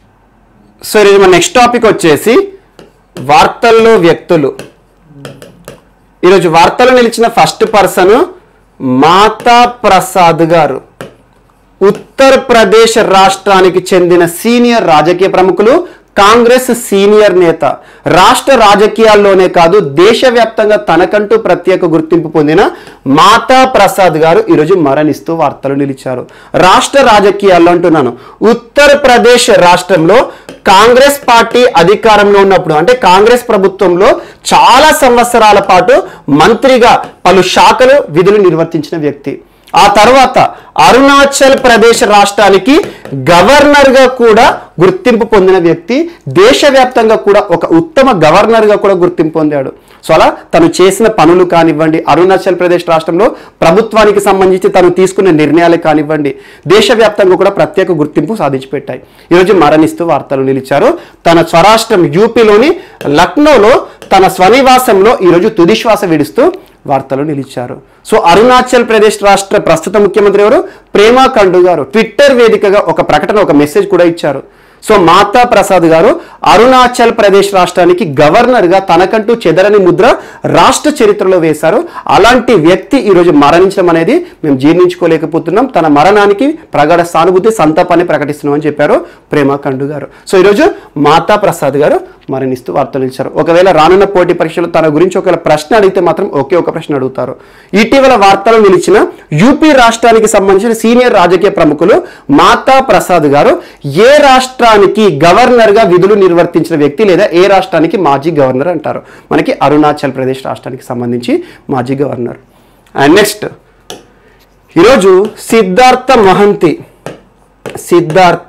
సో ఈరోజు మన నెక్స్ట్ టాపిక్ వచ్చేసి వార్తల్లో వ్యక్తులు ఈరోజు వార్తలు నిలిచిన ఫస్ట్ పర్సన్ మాతా ప్రసాద్ గారు ఉత్తరప్రదేశ్ రాష్ట్రానికి చెందిన సీనియర్ రాజకీయ ప్రముఖులు కాంగ్రెస్ సీనియర్ నేత రాష్ట్ర రాజకీయాల్లోనే కాదు దేశవ్యాప్తంగా తనకంటూ ప్రత్యేక గుర్తింపు పొందిన మాతా ప్రసాద్ గారు ఈరోజు మరణిస్తూ వార్తలు నిలిచారు రాష్ట్ర రాజకీయాల్లో అంటున్నాను ఉత్తరప్రదేశ్ రాష్ట్రంలో కాంగ్రెస్ పార్టీ అధికారంలో ఉన్నప్పుడు అంటే కాంగ్రెస్ ప్రభుత్వంలో చాలా సంవత్సరాల పాటు మంత్రిగా పలు శాఖలు విధులు నిర్వర్తించిన వ్యక్తి ఆ తర్వాత అరుణాచల్ ప్రదేశ్ రాష్ట్రానికి గవర్నర్గా కూడా గుర్తింపు పొందిన వ్యక్తి దేశవ్యాప్తంగా కూడా ఒక ఉత్తమ గవర్నర్గా కూడా గుర్తింపు పొందాడు సో అలా తను చేసిన పనులు కానివ్వండి అరుణాచల్ ప్రదేశ్ రాష్ట్రంలో ప్రభుత్వానికి సంబంధించి తను తీసుకున్న నిర్ణయాలు కానివ్వండి దేశవ్యాప్తంగా కూడా ప్రత్యేక గుర్తింపు సాధించి పెట్టాయి ఈరోజు మరణిస్తూ వార్తలు నిలిచారు తన స్వరాష్ట్రం యూపీలోని లక్నోలో తన స్వనివాసంలో ఈరోజు తుదిశ్వాస విడుస్తూ వార్తలు నిలిచారు సో అరుణాచల్ ప్రదేశ్ రాష్ట్ర ప్రస్తుత ముఖ్యమంత్రి ఎవరు ప్రేమా కండు గారు ట్విట్టర్ వేదికగా ఒక ప్రకటన ఒక మెసేజ్ కూడా ఇచ్చారు సో మాతా ప్రసాద్ గారు అరుణాచల్ ప్రదేశ్ రాష్ట్రానికి గవర్నర్గా తనకంటూ చెదరని ముద్ర రాష్ట్ర చరిత్రలో వేశారు అలాంటి వ్యక్తి ఈరోజు మరణించడం అనేది మేము జీర్ణించుకోలేకపోతున్నాం తన మరణానికి ప్రగాఢ సానుభూతి సంతాపాన్ని ప్రకటిస్తున్నామని చెప్పారు ప్రేమ కండు గారు సో ఈరోజు మాతా ప్రసాద్ గారు మరణిస్తూ వార్తలు ఇచ్చారు ఒకవేళ రానున్న పోటీ పరీక్షలో తన గురించి ఒకవేళ ప్రశ్న అడిగితే మాత్రం ఒకే ఒక ప్రశ్న అడుగుతారు ఇటీవల వార్తలు నిలిచిన యూపీ రాష్ట్రానికి సంబంధించిన సీనియర్ రాజకీయ ప్రముఖులు మాతా ప్రసాద్ గారు ఏ రాష్ట్రానికి గవర్నర్ గా విధులు నిర్వర్తించిన వ్యక్తి లేదా ఏ రాష్ట్రానికి మాజీ గవర్నర్ అంటారు మనకి అరుణాచల్ ప్రదేశ్ రాష్ట్రానికి సంబంధించి మాజీ గవర్నర్ అండ్ నెక్స్ట్ ఈరోజు సిద్ధార్థ మహంతి సిద్ధార్థ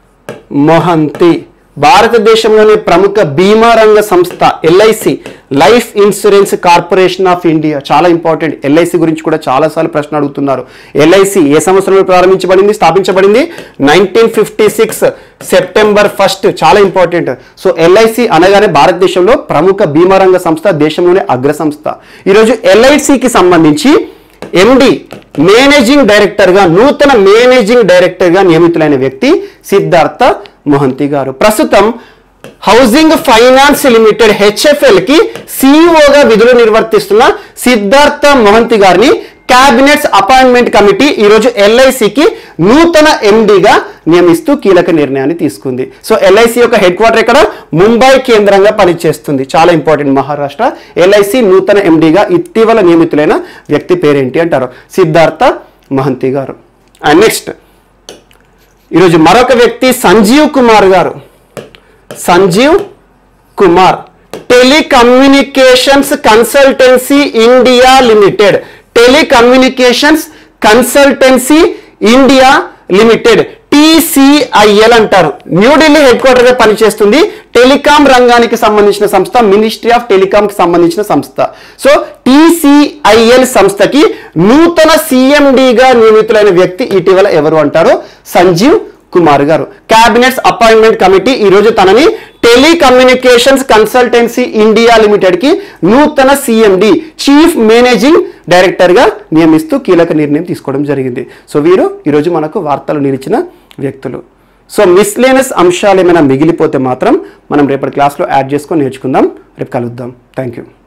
మొహంతి భారతదేశంలోని ప్రముఖ బీమా రంగ సంస్థ LIC life insurance corporation of India చాలా ఇంపార్టెంట్ ఎల్ఐసి గురించి కూడా చాలాసార్లు ప్రశ్న అడుగుతున్నారు ఎల్ఐసి ఏ సంవత్సరంలో ప్రారంభించబడింది స్థాపించబడింది nineteen fifty six September first చాలా ఇంపార్టెంట్ సో ఎల్ఐసి అనగానే భారతదేశంలో ప్రముఖ బీమా రంగ సంస్థ దేశంలోనే అగ్ర సంస్థ ఈరోజు ఎల్ఐసికి సంబంధించి ఎండి మేనేజింగ్ డైరెక్టర్గా నూతన మేనేజింగ్ డైరెక్టర్గా నియమితులైన వ్యక్తి సిద్ధార్థ మొహంతి గారు ప్రస్తుతం హౌసింగ్ ఫైనాన్స్ లిమిటెడ్ హెచ్ఎఫ్ఎల్ కి సిఇఓగా విధులు నిర్వర్తిస్తున్న సిద్ధార్థ మొహంతి గారిని క్యాబినెట్స్ అపాయింట్మెంట్ కమిటీ ఈరోజు ఎల్ఐసికి నూతన ఎండిగా నియమిస్తూ కీలక నిర్ణయాన్ని తీసుకుంది సో ఎల్ఐసి యొక్క హెడ్ క్వార్టర్ ఇక్కడ ముంబై కేంద్రంగా పనిచేస్తుంది చాలా ఇంపార్టెంట్ మహారాష్ట్ర ఎల్ఐసి నూతన ఎండిగా ఇటీవల నియమితులైన వ్యక్తి పేరేంటి అంటారు సిద్ధార్థ మహంతి గారు అండ్ నెక్స్ట్ ఈరోజు మరొక వ్యక్తి Sanjeev Kumar garu Sanjeev Kumar telecommunications consultancy India limited telecommunications consultancy India limited TCIL అంటారు న్యూఢిల్లీ హెడ్ క్వార్టర్ గా పనిచేస్తుంది టెలికాం రంగానికి సంబంధించిన సంస్థ మినిస్ట్రీ ఆఫ్ టెలికాం కి సంబంధించిన సంస్థ సో టీసీఐఎల్ సంస్థకి నూతన సిఎండిగా నియమితులైన వ్యక్తి ఇటీవల ఎవరు అంటారు సంజీవ్ కుమార్ గారు క్యాబినెట్స్ అపాయింట్మెంట్ కమిటీ ఈ రోజు తనని టెలికమ్యూనికేషన్స్ కన్సల్టెన్సీ ఇండియా లిమిటెడ్ కి నూతన సిఎండి చీఫ్ మేనేజింగ్ డైరెక్టర్ గా నియమిస్తూ కీలక నిర్ణయం తీసుకోవడం జరిగింది సో వీరు ఈరోజు మనకు వార్తలు నిలిచిన వ్యక్తులు సో మిస్లేనస్ అంశాలు ఏమైనా మిగిలిపోతే మాత్రం మనం రేపటి క్లాస్లో యాడ్ చేసుకొని నేర్చుకుందాం రేపు కలుద్దాం థ్యాంక్ యూ